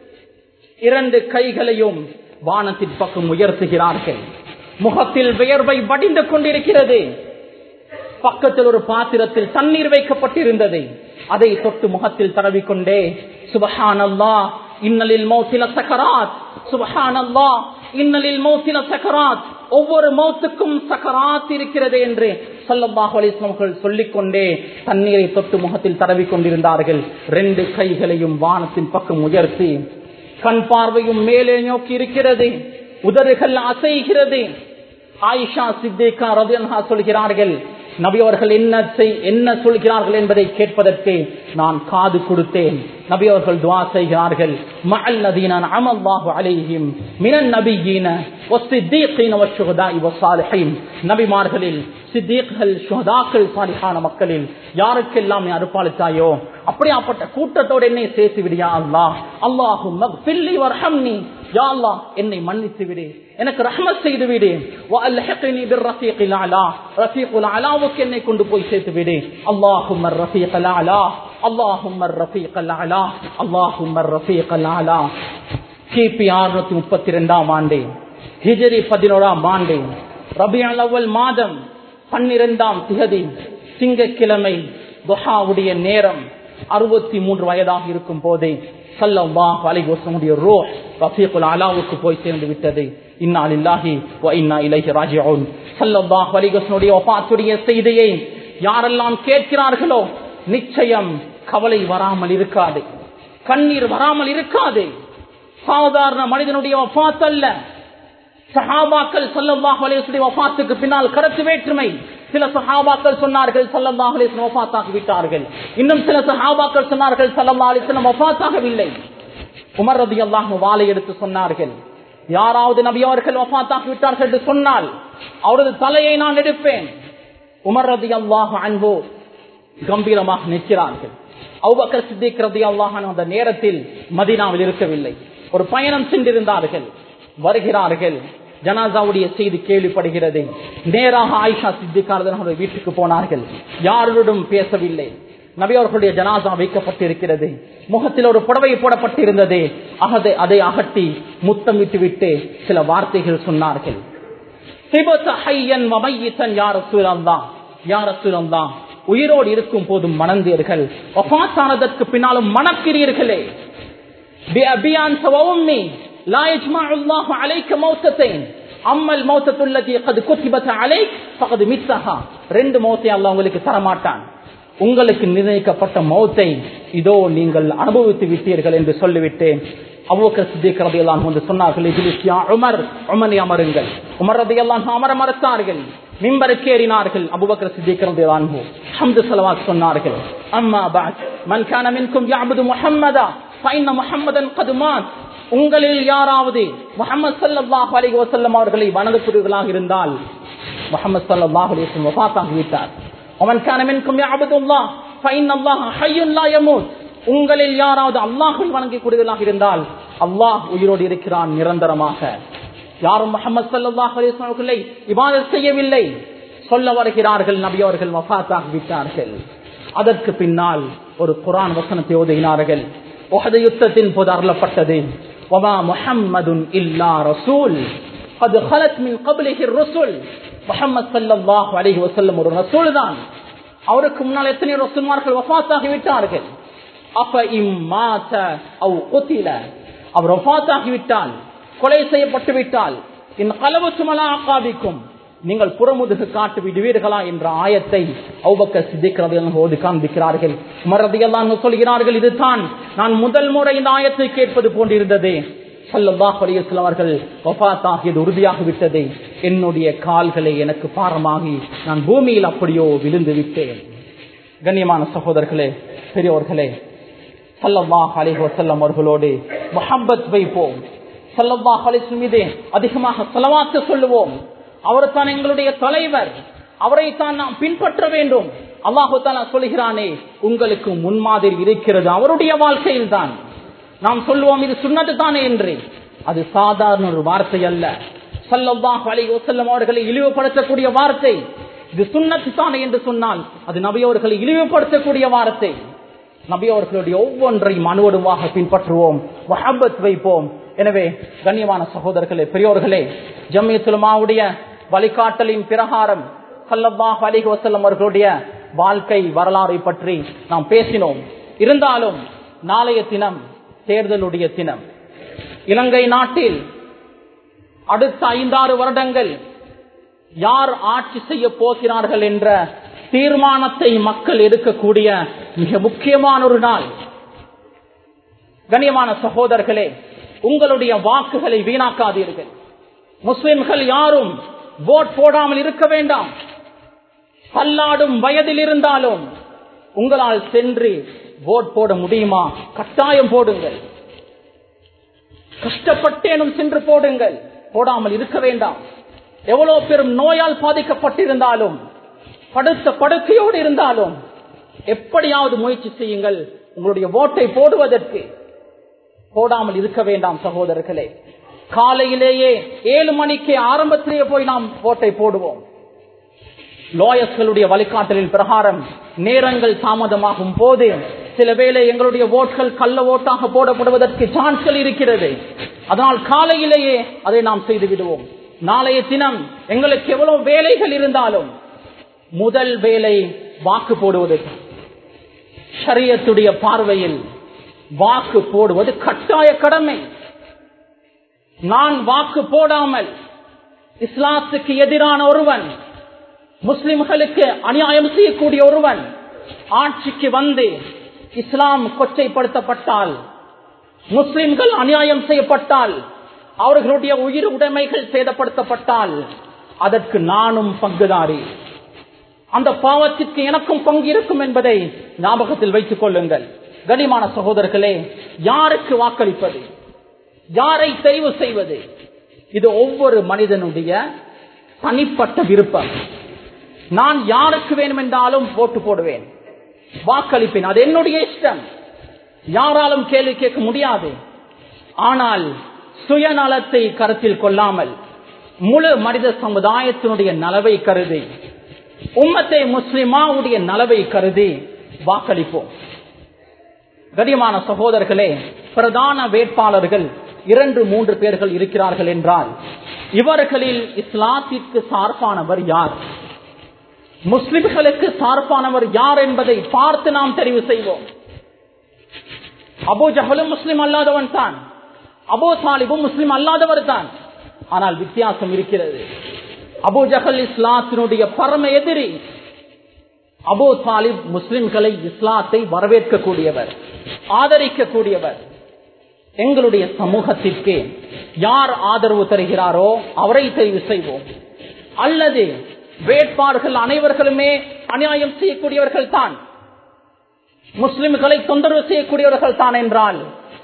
இரண்டு கைகளையும் வானத்தின் பக்கம் உயர்த்துகிறார்கள் முகத்தில் வியர்வை வடிந்து கொண்டிருக்கிறது பக்கத்தில் ஒரு பாத்திரத்தில் தண்ணீர் வைக்கப்பட்டிருந்தது அதை தொட்டு முகத்தில் தடவிக்கொண்டே சுபஹானல்லா இன்னலில் மௌசில சக்கராத் சுபஹானல்லா இன்னலில் மௌசில சக்கராத் ஒவ்வொரு மௌத்துக்கும் சக்கராத் இருக்கிறது என்று சல்லல்லாஹு அலைஹி வஸல்லம் சொல்லிக் கொண்டே தண்ணீரை தொட்டு முகத்தில் தடவி கொண்டிருந்தார்கள் ரெண்டு கைகளையும் வானத்தின் பக்கம் உயர்த்தி கண் பார்வையும் மேலே நோக்கி இருக்கிறது உதறுகள் அசைகிறது ஆயிஷா சித்திகா ரதியன்ஹா சொல்கிறார்கள் நபி அவர்கள் என்ன செய் என்ன சொல்கிறார்கள் என்பதை கேட்பதற்கு நான் காது கொடுத்தேன் நபி அவர்கள் துவா செய்கிறார்கள் மஅல் நதீன அமல்லாஹு அலைஹிம் மினன் நபியீன வஸ்ஸித்தீகீன வஷ்ஷுஹதாஇ வஸ்ஸாலிஹீன் நபிமார்களில் சித்தீக்கள் சுஹதாக்கள் சாலிஹான மக்களில் யாருக்கெல்லாம் நீ அருப்பாளித்தாயோ அப்படியாப்பட்ட கூட்டத்தோடு என்னை சேர்த்து விடியா அல்லாஹ் அல்லாஹும் மக்ஃபில்லி வர்ஹம்னி யா அல்லாஹ் என்னை மன்னித்து விடு எனக்கு ரஹ்மத் செய்து விடு வஅல்ஹிக்னி பிர்ரஃபீகில் அலா ரஃபீகுல் அலாவுக்கு என்னை கொண்டு போய் சேர்த்து விடு அல்லாஹும்ம ரஃபீகல் அலா அல்லாஹும்ம ரஃபீகல் அலா அல்லாஹும்ம ரஃபீகல் அலா கிபி 632 ஆண்டு ஹிஜ்ரி 11ஆம் ஆண்டு ரபியுல் அவ்வல் மாதம் பன்னிரெண்டாம் திகதி திங்கக்கிழமை துஹாவுடைய நேரம் அறுபத்தி மூன்று வயதாக இருக்கும் போதே சல்லல்லாஹு அலைஹி வஸல்லம் ரூ ரஃபீகுல் அலாவுக்கு போய் சேர்ந்து விட்டது இன்னா லில்லாஹி வ இன்னா இலைஹி ராஜிஊன் சல்லல்லாஹு அலைஹி வஸல்லம் வஃபாத்துடைய செய்தியை யாரெல்லாம் கேட்கிறார்களோ நிச்சயம் கவலை வராமல் இருக்காது கண்ணீர் வராமல் இருக்காது சாதாரண மனிதனுடைய வஃபாத் அல்ல சஹாபாக்கள் சல்லல்லாஹு அலைஹி வஸல்லம் வஃபாத்துக்கு பின்னால் கருத்து வேற்றுமை சில சஹாபாக்கள் சொன்னார்கள் சல்லல்லாஹு அலைஹி வஸல்லம் வஃபாத்தாகி விட்டார்கள் இன்னும் சில சஹாபாக்கள் சொன்னார்கள் சல்லல்லாஹு அலைஹி வஸல்லம் வஃபாத்தாகவில்லை உமர் ரலியல்லாஹு வாளை எடுத்து சொன்னார்கள் யாராவது நபி அவர்கள் வஃபாத்தாகி விட்டார்கள் என்று சொன்னால் அவரது தலையை நான் எடுப்பேன் உமர் ரலியல்லாஹு அன்ஹு கம்பீரமாக நிற்கிறார்கள் அவுபக்கர் சித்திக் ரலியல்லாஹு அன்ஹு அந்த நேரத்தில் மதீனாவில் இருக்கவில்லை ஒரு பயணம் சென்றிருந்தார்கள் வருகிறார்கள் ஜனாசாவுடைய செய்தி கேள்விப்படுகிறது நேராக ஆயிஷா சித்திகாரதனுடைய வீட்டுக்கு போனார்கள் யாருடன் பேசவில்லை நபி அவர்களுடைய ஜனாசா வைக்கப்பட்டிருக்கிறது முகத்தில் ஒரு புடவை போடப்பட்டிருந்தது அகதை அதை அகட்டி முத்தமிட்டு விட்டு சில வார்த்தைகள் சொன்னார்கள் உயிரோடு இருக்கும் போதும் மணந்தீர்கள் ஒப்பாத்தானதற்கு பின்னாலும் மணக்கிறீர்களே لا يجمع الله عليك موتتين اما الموتة التي قد كتبت عليك فقد متها ரெண்டு மௌத்தை அல்லாஹ் உங்களுக்கு தர மாட்டான் உங்களுக்கு நிர்ணயிக்கப்பட்ட மௌத்தை இதோ நீங்கள் அனுபவித்து விட்டீர்கள் என்று சொல்லிவிட்டு அவ்வக்கர் சித்திக் ரதியெல்லாம் வந்து சொன்னார்கள் இஜிலிஸ் யா உமர் உமனை அமருங்கள் உமர் ரதியெல்லாம் அமர மறுத்தார்கள் மிம்பருக்கு ஏறினார்கள் அபுபக்கர் சித்திக் ரதியெல்லாம் ஹம்து சலவாத் சொன்னார்கள் அம்மா பாத் மன் கான மின்கும் யாபுது முஹம்மதா ஃபைன்ன முஹம்மதன் கதுமாத் உங்களில் யாராவது முகமது சல்லாஹ் அலி வசல்லம் அவர்களை வணங்கக்கூடியவர்களாக இருந்தால் முகமது சல்லாஹ் அலி வஃபாத்தாகி விட்டார் அவன் கனமின்கும் யாபதுல்லாஹ் ஃபைன் அல்லாஹ் ஹய்யுன் லா யமூத் உங்களில் யாராவது அல்லாஹை வணங்கக்கூடியவர்களாக இருந்தால் அல்லாஹ் உயிரோடு இருக்கிறான் நிரந்தரமாக யாரும் முகமது சல்லாஹ் அலி அவர்களை இவாதத் செய்யவில்லை சொல்ல வருகிறார்கள் நபி அவர்கள் வஃபாத்தாகி விட்டார்கள் அதற்கு பின்னால் ஒரு குரான் வசனத்தை ஓதுகினார்கள் உகத யுத்தத்தின் போது அருளப்பட்டது وما محمد إلا رسول قد خلت من قبله الرسل முகமது சல்லாஹ் அலஹி வசல்லம் ஒரு ரசூல் தான் அவருக்கு முன்னால் எத்தனை ரசூல்மார்கள் வஃபாத்தாகி விட்டார்கள் அப்ப இம்மாத அவ் குத்தில அவர் வஃபாத்தாகி விட்டால் கொலை செய்யப்பட்டு விட்டால் இந்த கலவு சுமலா ஆக்காபிக்கும் நீங்கள் புறமுதுகு காட்டு விடுவீர்களா என்ற ஆயத்தை அவுபக்க சித்திக்கிறதையெல்லாம் ஓதி காண்பிக்கிறார்கள் மறதியெல்லாம் சொல்கிறார்கள் இதுதான் நான் முதல் முறை இந்த ஆயத்தை கேட்பது போன்றிருந்தது சல்லல்லாஹ் அலிஸ்லாம் அவர்கள் வஃபாத்தாகியது உறுதியாகிவிட்டது என்னுடைய கால்களை எனக்கு பாரமாகி நான் பூமியில் அப்படியோ விழுந்து விட்டேன் கண்ணியமான சகோதரர்களே பெரியோர்களே சல்லல்லாஹ் அலி வசல்லம் அவர்களோடு முஹப்பத் வைப்போம் சல்லல்லாஹ் அலிஸ்லம் மீது அதிகமாக செலவாக்க சொல்லுவோம் அவர் தான் எங்களுடைய தலைவர் அவரை தான் நாம் பின்பற்ற வேண்டும் அல்லாஹு தாலா சொல்கிறானே உங்களுக்கு முன்மாதிரி இருக்கிறது அவருடைய வாழ்க்கையில் தான் நாம் சொல்லுவோம் இது சுண்ணத்து தானே என்று அது சாதாரண ஒரு வார்த்தை அல்ல சல்லல்லாஹ் அலி வசல்லம் அவர்களை இழிவுபடுத்தக்கூடிய வார்த்தை இது சுண்ணத்து தானே என்று சொன்னால் அது நபியவர்களை இழிவுபடுத்தக்கூடிய வார்த்தை நபியவர்களுடைய ஒவ்வொன்றையும் அணுவடுவாக பின்பற்றுவோம் மஹபத் வைப்போம் எனவே கண்ணியமான சகோதரர்களே பெரியோர்களே ஜம்மியத்துலமாவுடைய வழிகாட்டலின் பிரகாரம் சல்லல்லாஹ் அலிஹி வசல்லம் அவர்களுடைய வாழ்க்கை வரலாறை பற்றி நாம் பேசினோம் இருந்தாலும் நாளைய தினம் தேர்தலுடைய தினம் இலங்கை நாட்டில் அடுத்த ஐந்தாறு வருடங்கள் யார் ஆட்சி செய்ய போகிறார்கள் என்ற தீர்மானத்தை மக்கள் எடுக்கக்கூடிய மிக முக்கியமான ஒரு நாள் கண்ணியமான சகோதரர்களே உங்களுடைய வாக்குகளை வீணாக்காதீர்கள் முஸ்லிம்கள் யாரும் ஓட் போடாமல் இருக்க வேண்டாம் பல்லாடும் வயதில் இருந்தாலும் உங்களால் சென்று ஓட் போட முடியுமா கட்டாயம் போடுங்கள் கஷ்டப்பட்டேனும் சென்று போடுங்கள் போடாமல் இருக்க வேண்டாம் எவ்வளவு பெரும் நோயால் பாதிக்கப்பட்டிருந்தாலும் படுத்த படுக்கையோடு இருந்தாலும் எப்படியாவது முயற்சி செய்யுங்கள் உங்களுடைய ஓட்டை போடுவதற்கு போடாமல் இருக்க வேண்டாம் சகோதரர்களே காலையிலேயே ஏழு மணிக்கு ஆரம்பத்திலேயே போய் நாம் ஓட்டை போடுவோம் லோயஸ்களுடைய வழிகாட்டலின் பிரகாரம் நேரங்கள் தாமதமாகும் போது சில வேளை எங்களுடைய ஓட்கள் கள்ள ஓட்டாக போடப்படுவதற்கு சான்ஸ்கள் இருக்கிறது அதனால் காலையிலேயே அதை நாம் செய்து விடுவோம் நாளைய தினம் எங்களுக்கு எவ்வளவு வேலைகள் இருந்தாலும் முதல் வேலை வாக்கு போடுவது ஷரியத்துடைய பார்வையில் வாக்கு போடுவது கட்டாய கடமை நான் வாக்கு போடாமல் இஸ்லாத்துக்கு எதிரான ஒருவன் முஸ்லிம்களுக்கு அநியாயம் செய்யக்கூடிய ஒருவன் ஆட்சிக்கு வந்து இஸ்லாம் கொச்சைப்படுத்தப்பட்டால் முஸ்லிம்கள் அநியாயம் செய்யப்பட்டால் அவர்களுடைய உயிர் உடைமைகள் சேதப்படுத்தப்பட்டால் அதற்கு நானும் பங்குதாரி அந்த பாவத்திற்கு எனக்கும் பங்கு இருக்கும் என்பதை ஞாபகத்தில் வைத்துக் கொள்ளுங்கள் கனிமான சகோதரர்களே யாருக்கு வாக்களிப்பது யாரை தெரிவு செய்வது இது ஒவ்வொரு மனிதனுடைய தனிப்பட்ட விருப்பம் நான் யாருக்கு வேணும் என்றாலும் போட்டு போடுவேன் வாக்களிப்பேன் அது என்னுடைய இஷ்டம் யாராலும் கேள்வி கேட்க முடியாது ஆனால் சுயநலத்தை கருத்தில் கொள்ளாமல் முழு மனித சமுதாயத்தினுடைய நலவை கருதி உம்மத்தை முஸ்லிமாவுடைய நலவை கருதி வாக்களிப்போம் கடியமான சகோதரர்களே பிரதான வேட்பாளர்கள் இரண்டு மூன்று பேர்கள் இருக்கிறார்கள் என்றால் இவர்களில் இஸ்லாத்திற்கு சார்பானவர் யார் முஸ்லிம்களுக்கு சார்பானவர் யார் என்பதை பார்த்து நாம் தெரிவு செய்வோம் அபோ ஜஹலும் முஸ்லிம் அல்லாதவன் தான் அபோ சாலிபும் முஸ்லிம் அல்லாதவர் தான் ஆனால் வித்தியாசம் இருக்கிறது அபு ஜஹல் இஸ்லாத்தினுடைய பரம எதிரி அபு சாலிப் முஸ்லிம்களை இஸ்லாத்தை வரவேற்கக்கூடியவர் ஆதரிக்கக்கூடியவர் எங்களுடைய சமூகத்திற்கு யார் ஆதரவு தருகிறாரோ அவரை தெரிவு செய்வோம் அல்லது வேட்பாளர்கள் அனைவர்களுமே அநியாயம் செய்யக்கூடியவர்கள் தான் முஸ்லிம்களை தொந்தரவு செய்யக்கூடியவர்கள் தான் என்றால்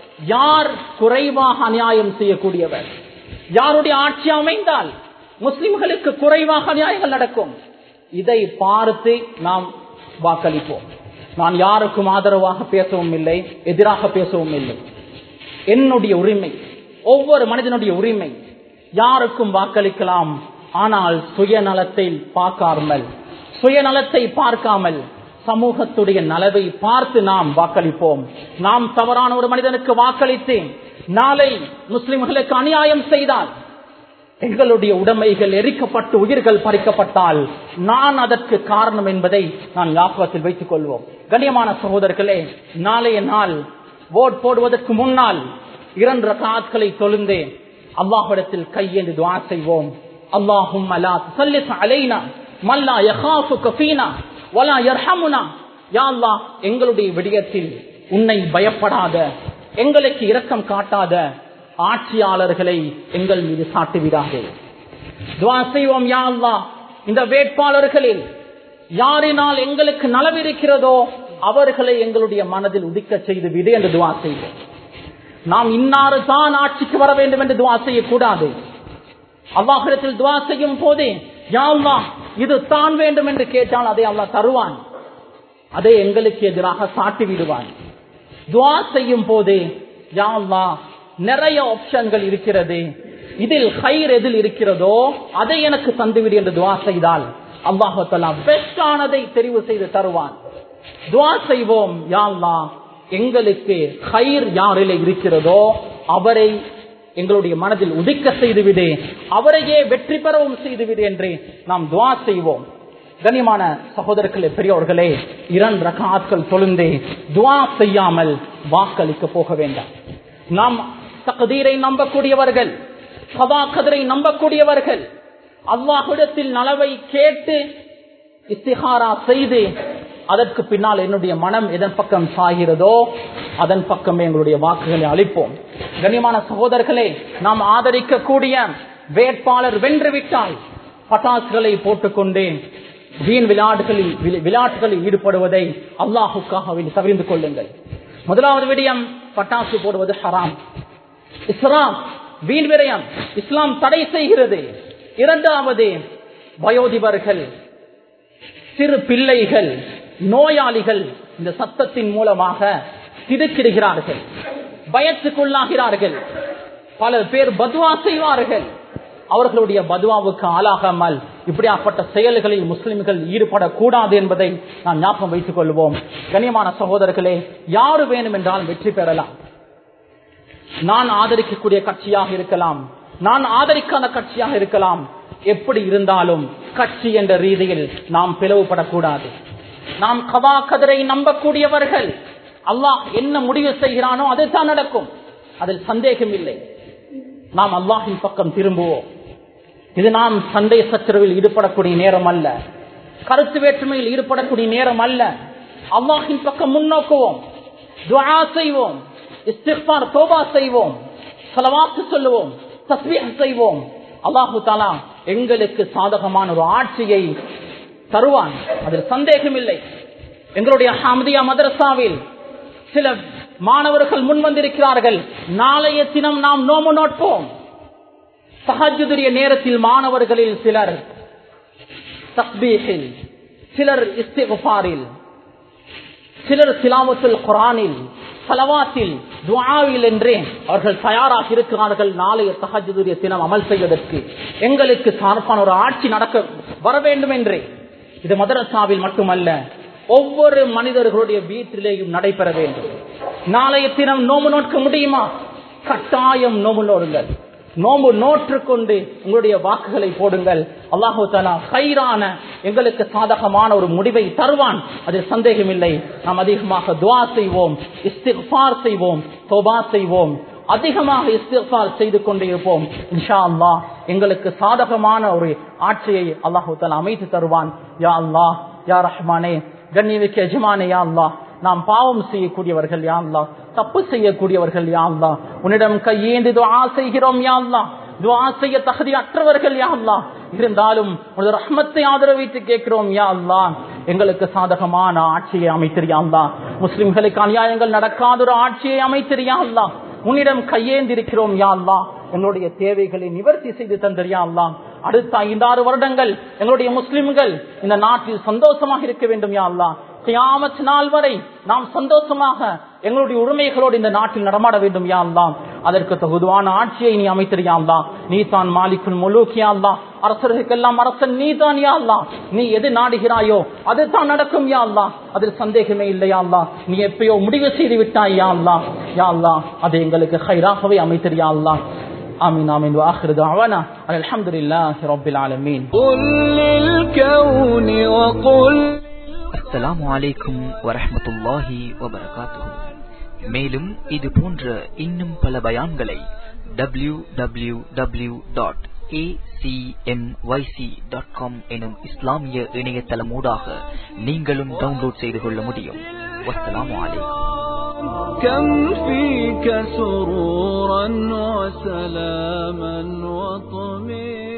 யார் குறைவாக அநியாயம் செய்யக்கூடியவர் யாருடைய ஆட்சி அமைந்தால் முஸ்லிம்களுக்கு குறைவாக அநியாயங்கள் நடக்கும் இதை பார்த்து நாம் வாக்களிப்போம் நான் யாருக்கும் ஆதரவாக பேசவும் இல்லை எதிராக பேசவும் இல்லை என்னுடைய உரிமை ஒவ்வொரு மனிதனுடைய உரிமை யாருக்கும் வாக்களிக்கலாம் ஆனால் சுயநலத்தை பார்க்காமல் சுயநலத்தை பார்க்காமல் சமூகத்துடைய நலவை பார்த்து நாம் வாக்களிப்போம் நாம் தவறான ஒரு மனிதனுக்கு வாக்களித்து நாளை முஸ்லிம்களுக்கு அநியாயம் செய்தால் எங்களுடைய உடைமைகள் எரிக்கப்பட்டு உயிர்கள் பறிக்கப்பட்டால் நான் அதற்கு காரணம் என்பதை நான் ஞாபகத்தில் வைத்துக் கொள்வோம் கண்ணியமான சகோதரர்களே நாளைய நாள் ஓட் போடுவதற்கு முன்னால் இரண்டு ரகாத்களை தொழுந்து அல்லாஹிடத்தில் கையேந்து துவா செய்வோம் அல்லாஹும் அலா சல்லிஸ் அலைனா மல்லா யஹாஃபு கஃபீனா வலா யர்ஹமுனா யா அல்லாஹ் எங்களுடைய விடயத்தில் உன்னை பயப்படாத எங்களுக்கு இரக்கம் காட்டாத ஆட்சியாளர்களை எங்கள் மீது சாட்டுவிடாதே துவா செய்வோம் யா அல்லாஹ் இந்த வேட்பாளர்களில் யாரினால் எங்களுக்கு நலவிருக்கிறதோ அவர்களை எங்களுடைய மனதில் உதிக்க செய்து விடு என்று துவா செய்வோம் நாம் இன்னாறு தான் ஆட்சிக்கு வர வேண்டும் என்று துவா செய்யக்கூடாது அல்லாஹிடத்தில் துவா செய்யும் போதே யாழ்லா இது தான் வேண்டும் என்று கேட்டால் அதை அல்லாஹ் தருவான் அதை எங்களுக்கு எதிராக சாட்டி விடுவான் துவா செய்யும் போதே யாழ்லா நிறைய ஆப்ஷன்கள் இருக்கிறது இதில் ஹைர் எதில் இருக்கிறதோ அதை எனக்கு தந்துவிடு என்று துவா செய்தால் அல்லாஹலா பெஸ்டானதை தெரிவு செய்து தருவான் துவா செய்வோம் யாழ்லா எங்களுக்கு ஹைர் யாரில் இருக்கிறதோ அவரை எங்களுடைய மனதில் உதிக்க செய்துவிடு அவரையே வெற்றி பெறவும் செய்துவிடு என்று நாம் துவா செய்வோம் கனிமான சகோதரர்களே பெரியவர்களே இரண்டு ரகாத்கள் தொழுந்து துவா செய்யாமல் வாக்களிக்க போக வேண்டாம் நாம் தகுதீரை நம்பக்கூடியவர்கள் சதா கதிரை நம்பக்கூடியவர்கள் அல்லாஹிடத்தில் நலவை கேட்டு இஸ்திஹாரா செய்து அதற்கு பின்னால் என்னுடைய மனம் எதன் பக்கம் சாகிறதோ அதன் பக்கமே எங்களுடைய வாக்குகளை அளிப்போம் கண்ணியமான சகோதரர்களே நாம் ஆதரிக்கக்கூடிய வேட்பாளர் வென்று விட்டால் பட்டாசுகளை போட்டுக்கொண்டு வீண் விளையாட்டுகளில் விளையாட்டுகளில் ஈடுபடுவதை அல்லாஹுக்காக தவிர்ந்து கொள்ளுங்கள் முதலாவது விடயம் பட்டாசு போடுவது ஹராம் இஸ்லாம் வீண் விரயம் இஸ்லாம் தடை செய்கிறது இரண்டாவது வயோதிபர்கள் சிறு பிள்ளைகள் நோயாளிகள் இந்த சத்தத்தின் மூலமாக திடுக்கிடுகிறார்கள் பயத்துக்குள்ளாகிறார்கள் பல பேர் பதுவா செய்வார்கள் அவர்களுடைய பதுவாவுக்கு ஆளாகாமல் இப்படியாப்பட்ட செயல்களில் முஸ்லிம்கள் ஈடுபடக்கூடாது என்பதை நாம் ஞாபகம் வைத்துக் கொள்வோம் கண்ணியமான சகோதரர்களே யாரு வேணும் என்றால் வெற்றி பெறலாம் நான் ஆதரிக்கக்கூடிய கட்சியாக இருக்கலாம் நான் ஆதரிக்காத கட்சியாக இருக்கலாம் எப்படி இருந்தாலும் கட்சி என்ற ரீதியில் நாம் பிளவுபடக்கூடாது நாம் கவா கதிரை நம்பக்கூடியவர்கள் அல்லாஹ் என்ன முடிவு செய்கிறானோ அதுதான் நடக்கும் அதில் சந்தேகம் இல்லை நாம் அல்லாஹின் பக்கம் திரும்புவோம் இது நாம் சண்டை சச்சரவில் ஈடுபடக்கூடிய நேரம் அல்ல கருத்து வேற்றுமையில் ஈடுபடக்கூடிய நேரம் அல்ல அல்லாஹின் பக்கம் முன்னோக்குவோம் துவா செய்வோம் இஸ்திஃபார் தோபா செய்வோம் செலவாக்கு சொல்லுவோம் தஸ்பீஹ் செய்வோம் அல்லாஹு தாலா எங்களுக்கு சாதகமான ஒரு ஆட்சியை தருவான் அதில் சந்தேகம் இல்லை எங்களுடைய ஹாமதியா மதரசாவில் சில மாணவர்கள் முன் வந்திருக்கிறார்கள் நாளைய தினம் நாம் நோமு நோட்போம் சஹஜுடைய நேரத்தில் மாணவர்களில் சிலர் தஸ்பீஹில் சிலர் இஸ்திஃபாரில் சிலர் சிலாமத்துல் குரானில் சலவாத்தில் துவாவில் என்றே அவர்கள் தயாராக இருக்கிறார்கள் நாளைய தஹஜுடைய தினம் அமல் செய்வதற்கு எங்களுக்கு சார்பான ஒரு ஆட்சி நடக்க வர வேண்டும் என்றே இது மதரசாவில் மட்டுமல்ல ஒவ்வொரு மனிதர்களுடைய வீட்டிலேயும் நடைபெற வேண்டும் நாளைய தினம் நோம்பு நோட்க முடியுமா கட்டாயம் நோம்பு நோடுங்கள் நோம்பு நோற்று கொண்டு உங்களுடைய வாக்குகளை போடுங்கள் அல்லாஹு தாலா கயிறான எங்களுக்கு சாதகமான ஒரு முடிவை தருவான் அதில் சந்தேகம் இல்லை நாம் அதிகமாக துவா செய்வோம் இஸ்திஃபார் செய்வோம் தோபா செய்வோம் அதிகமாக இஸ்திஃபார் செய்து கொண்டே இருப்போம் இன்ஷா அல்லாஹ் எங்களுக்கு சாதகமான ஒரு ஆட்சியை அல்லாஹு தாலா அமைத்து தருவான் யா அல்லாஹ் யா ரஹ்மானே கண்ணியமிக்க எஜமானே யா அல்லாஹ் நாம் பாவம் செய்யக்கூடியவர்கள் யா அல்லாஹ் தப்பு செய்யக்கூடியவர்கள் யா அல்லாஹ் உன்னிடம் கையேந்து துஆ செய்கிறோம் யா அல்லாஹ் துஆ செய்ய தகுதி அற்றவர்கள் யா அல்லாஹ் இருந்தாலும் உனது ரஹ்மத்தை ஆதரவித்து கேட்கிறோம் யா அல்லாஹ் எங்களுக்கு சாதகமான ஆட்சியை அமைத்திரியா அல்லாஹ் முஸ்லிம்களுக்கு அநியாயங்கள் நடக்காத ஒரு ஆட்சியை அமைத்திரியா அல்லாஹ் உன்னிடம் கையேந்திருக்கிறோம் யா அல்லாஹ் எங்களுடைய தேவைகளை நிவர்த்தி செய்து தந்தரியா அல்லாஹ் அடுத்த ஐந்தாறு வருடங்கள் எங்களுடைய முஸ்லிம்கள் இந்த நாட்டில் சந்தோஷமாக இருக்க வேண்டும் யா அல்லாஹ் கியாமத் நாள் வரை நாம் சந்தோஷமாக எங்களுடைய உரிமைகளோடு இந்த நாட்டில் நடமாட வேண்டும் யா அல்லாஹ் அதற்கு தகுதுவான ஆட்சியை நீ அமைத்திரியா அல்லாஹ் நீ தான் மாலிக்குல் முலூக்கியா அல்லாஹ் அரசர்களுக்கெல்லாம் அரசன் நீ தான் யா அல்லாஹ் நீ எது நாடுகிறாயோ அது தான் நடக்கும் யா அல்லாஹ் அதில் சந்தேகமே இல்லையா அல்லாஹ் நீ எப்பயோ முடிவு செய்து விட்டாய் யா அல்லாஹ் யா அல்லாஹ் அது எங்களுக்கு ஹைராகவே அமைத்திரியா அல்லாஹ் آمين آمين وآخر دعوانا أن الحمد لله رب العالمين قل للكون وقل அஸ்ஸலாமு அலைக்கும் வரஹ்மத்துல்லாஹி வபரகாத்துஹு மேலும் இது போன்ற இன்னும் பல பயான்களை W W W dot dot com எனும் இஸ்லாமிய இணையதளமூடாக நீங்களும் டவுன்லோட் செய்து கொள்ள முடியும் வஸ்ஸலாமு அலைக்கும் كم فيك سرورا وسلاما وطمئنا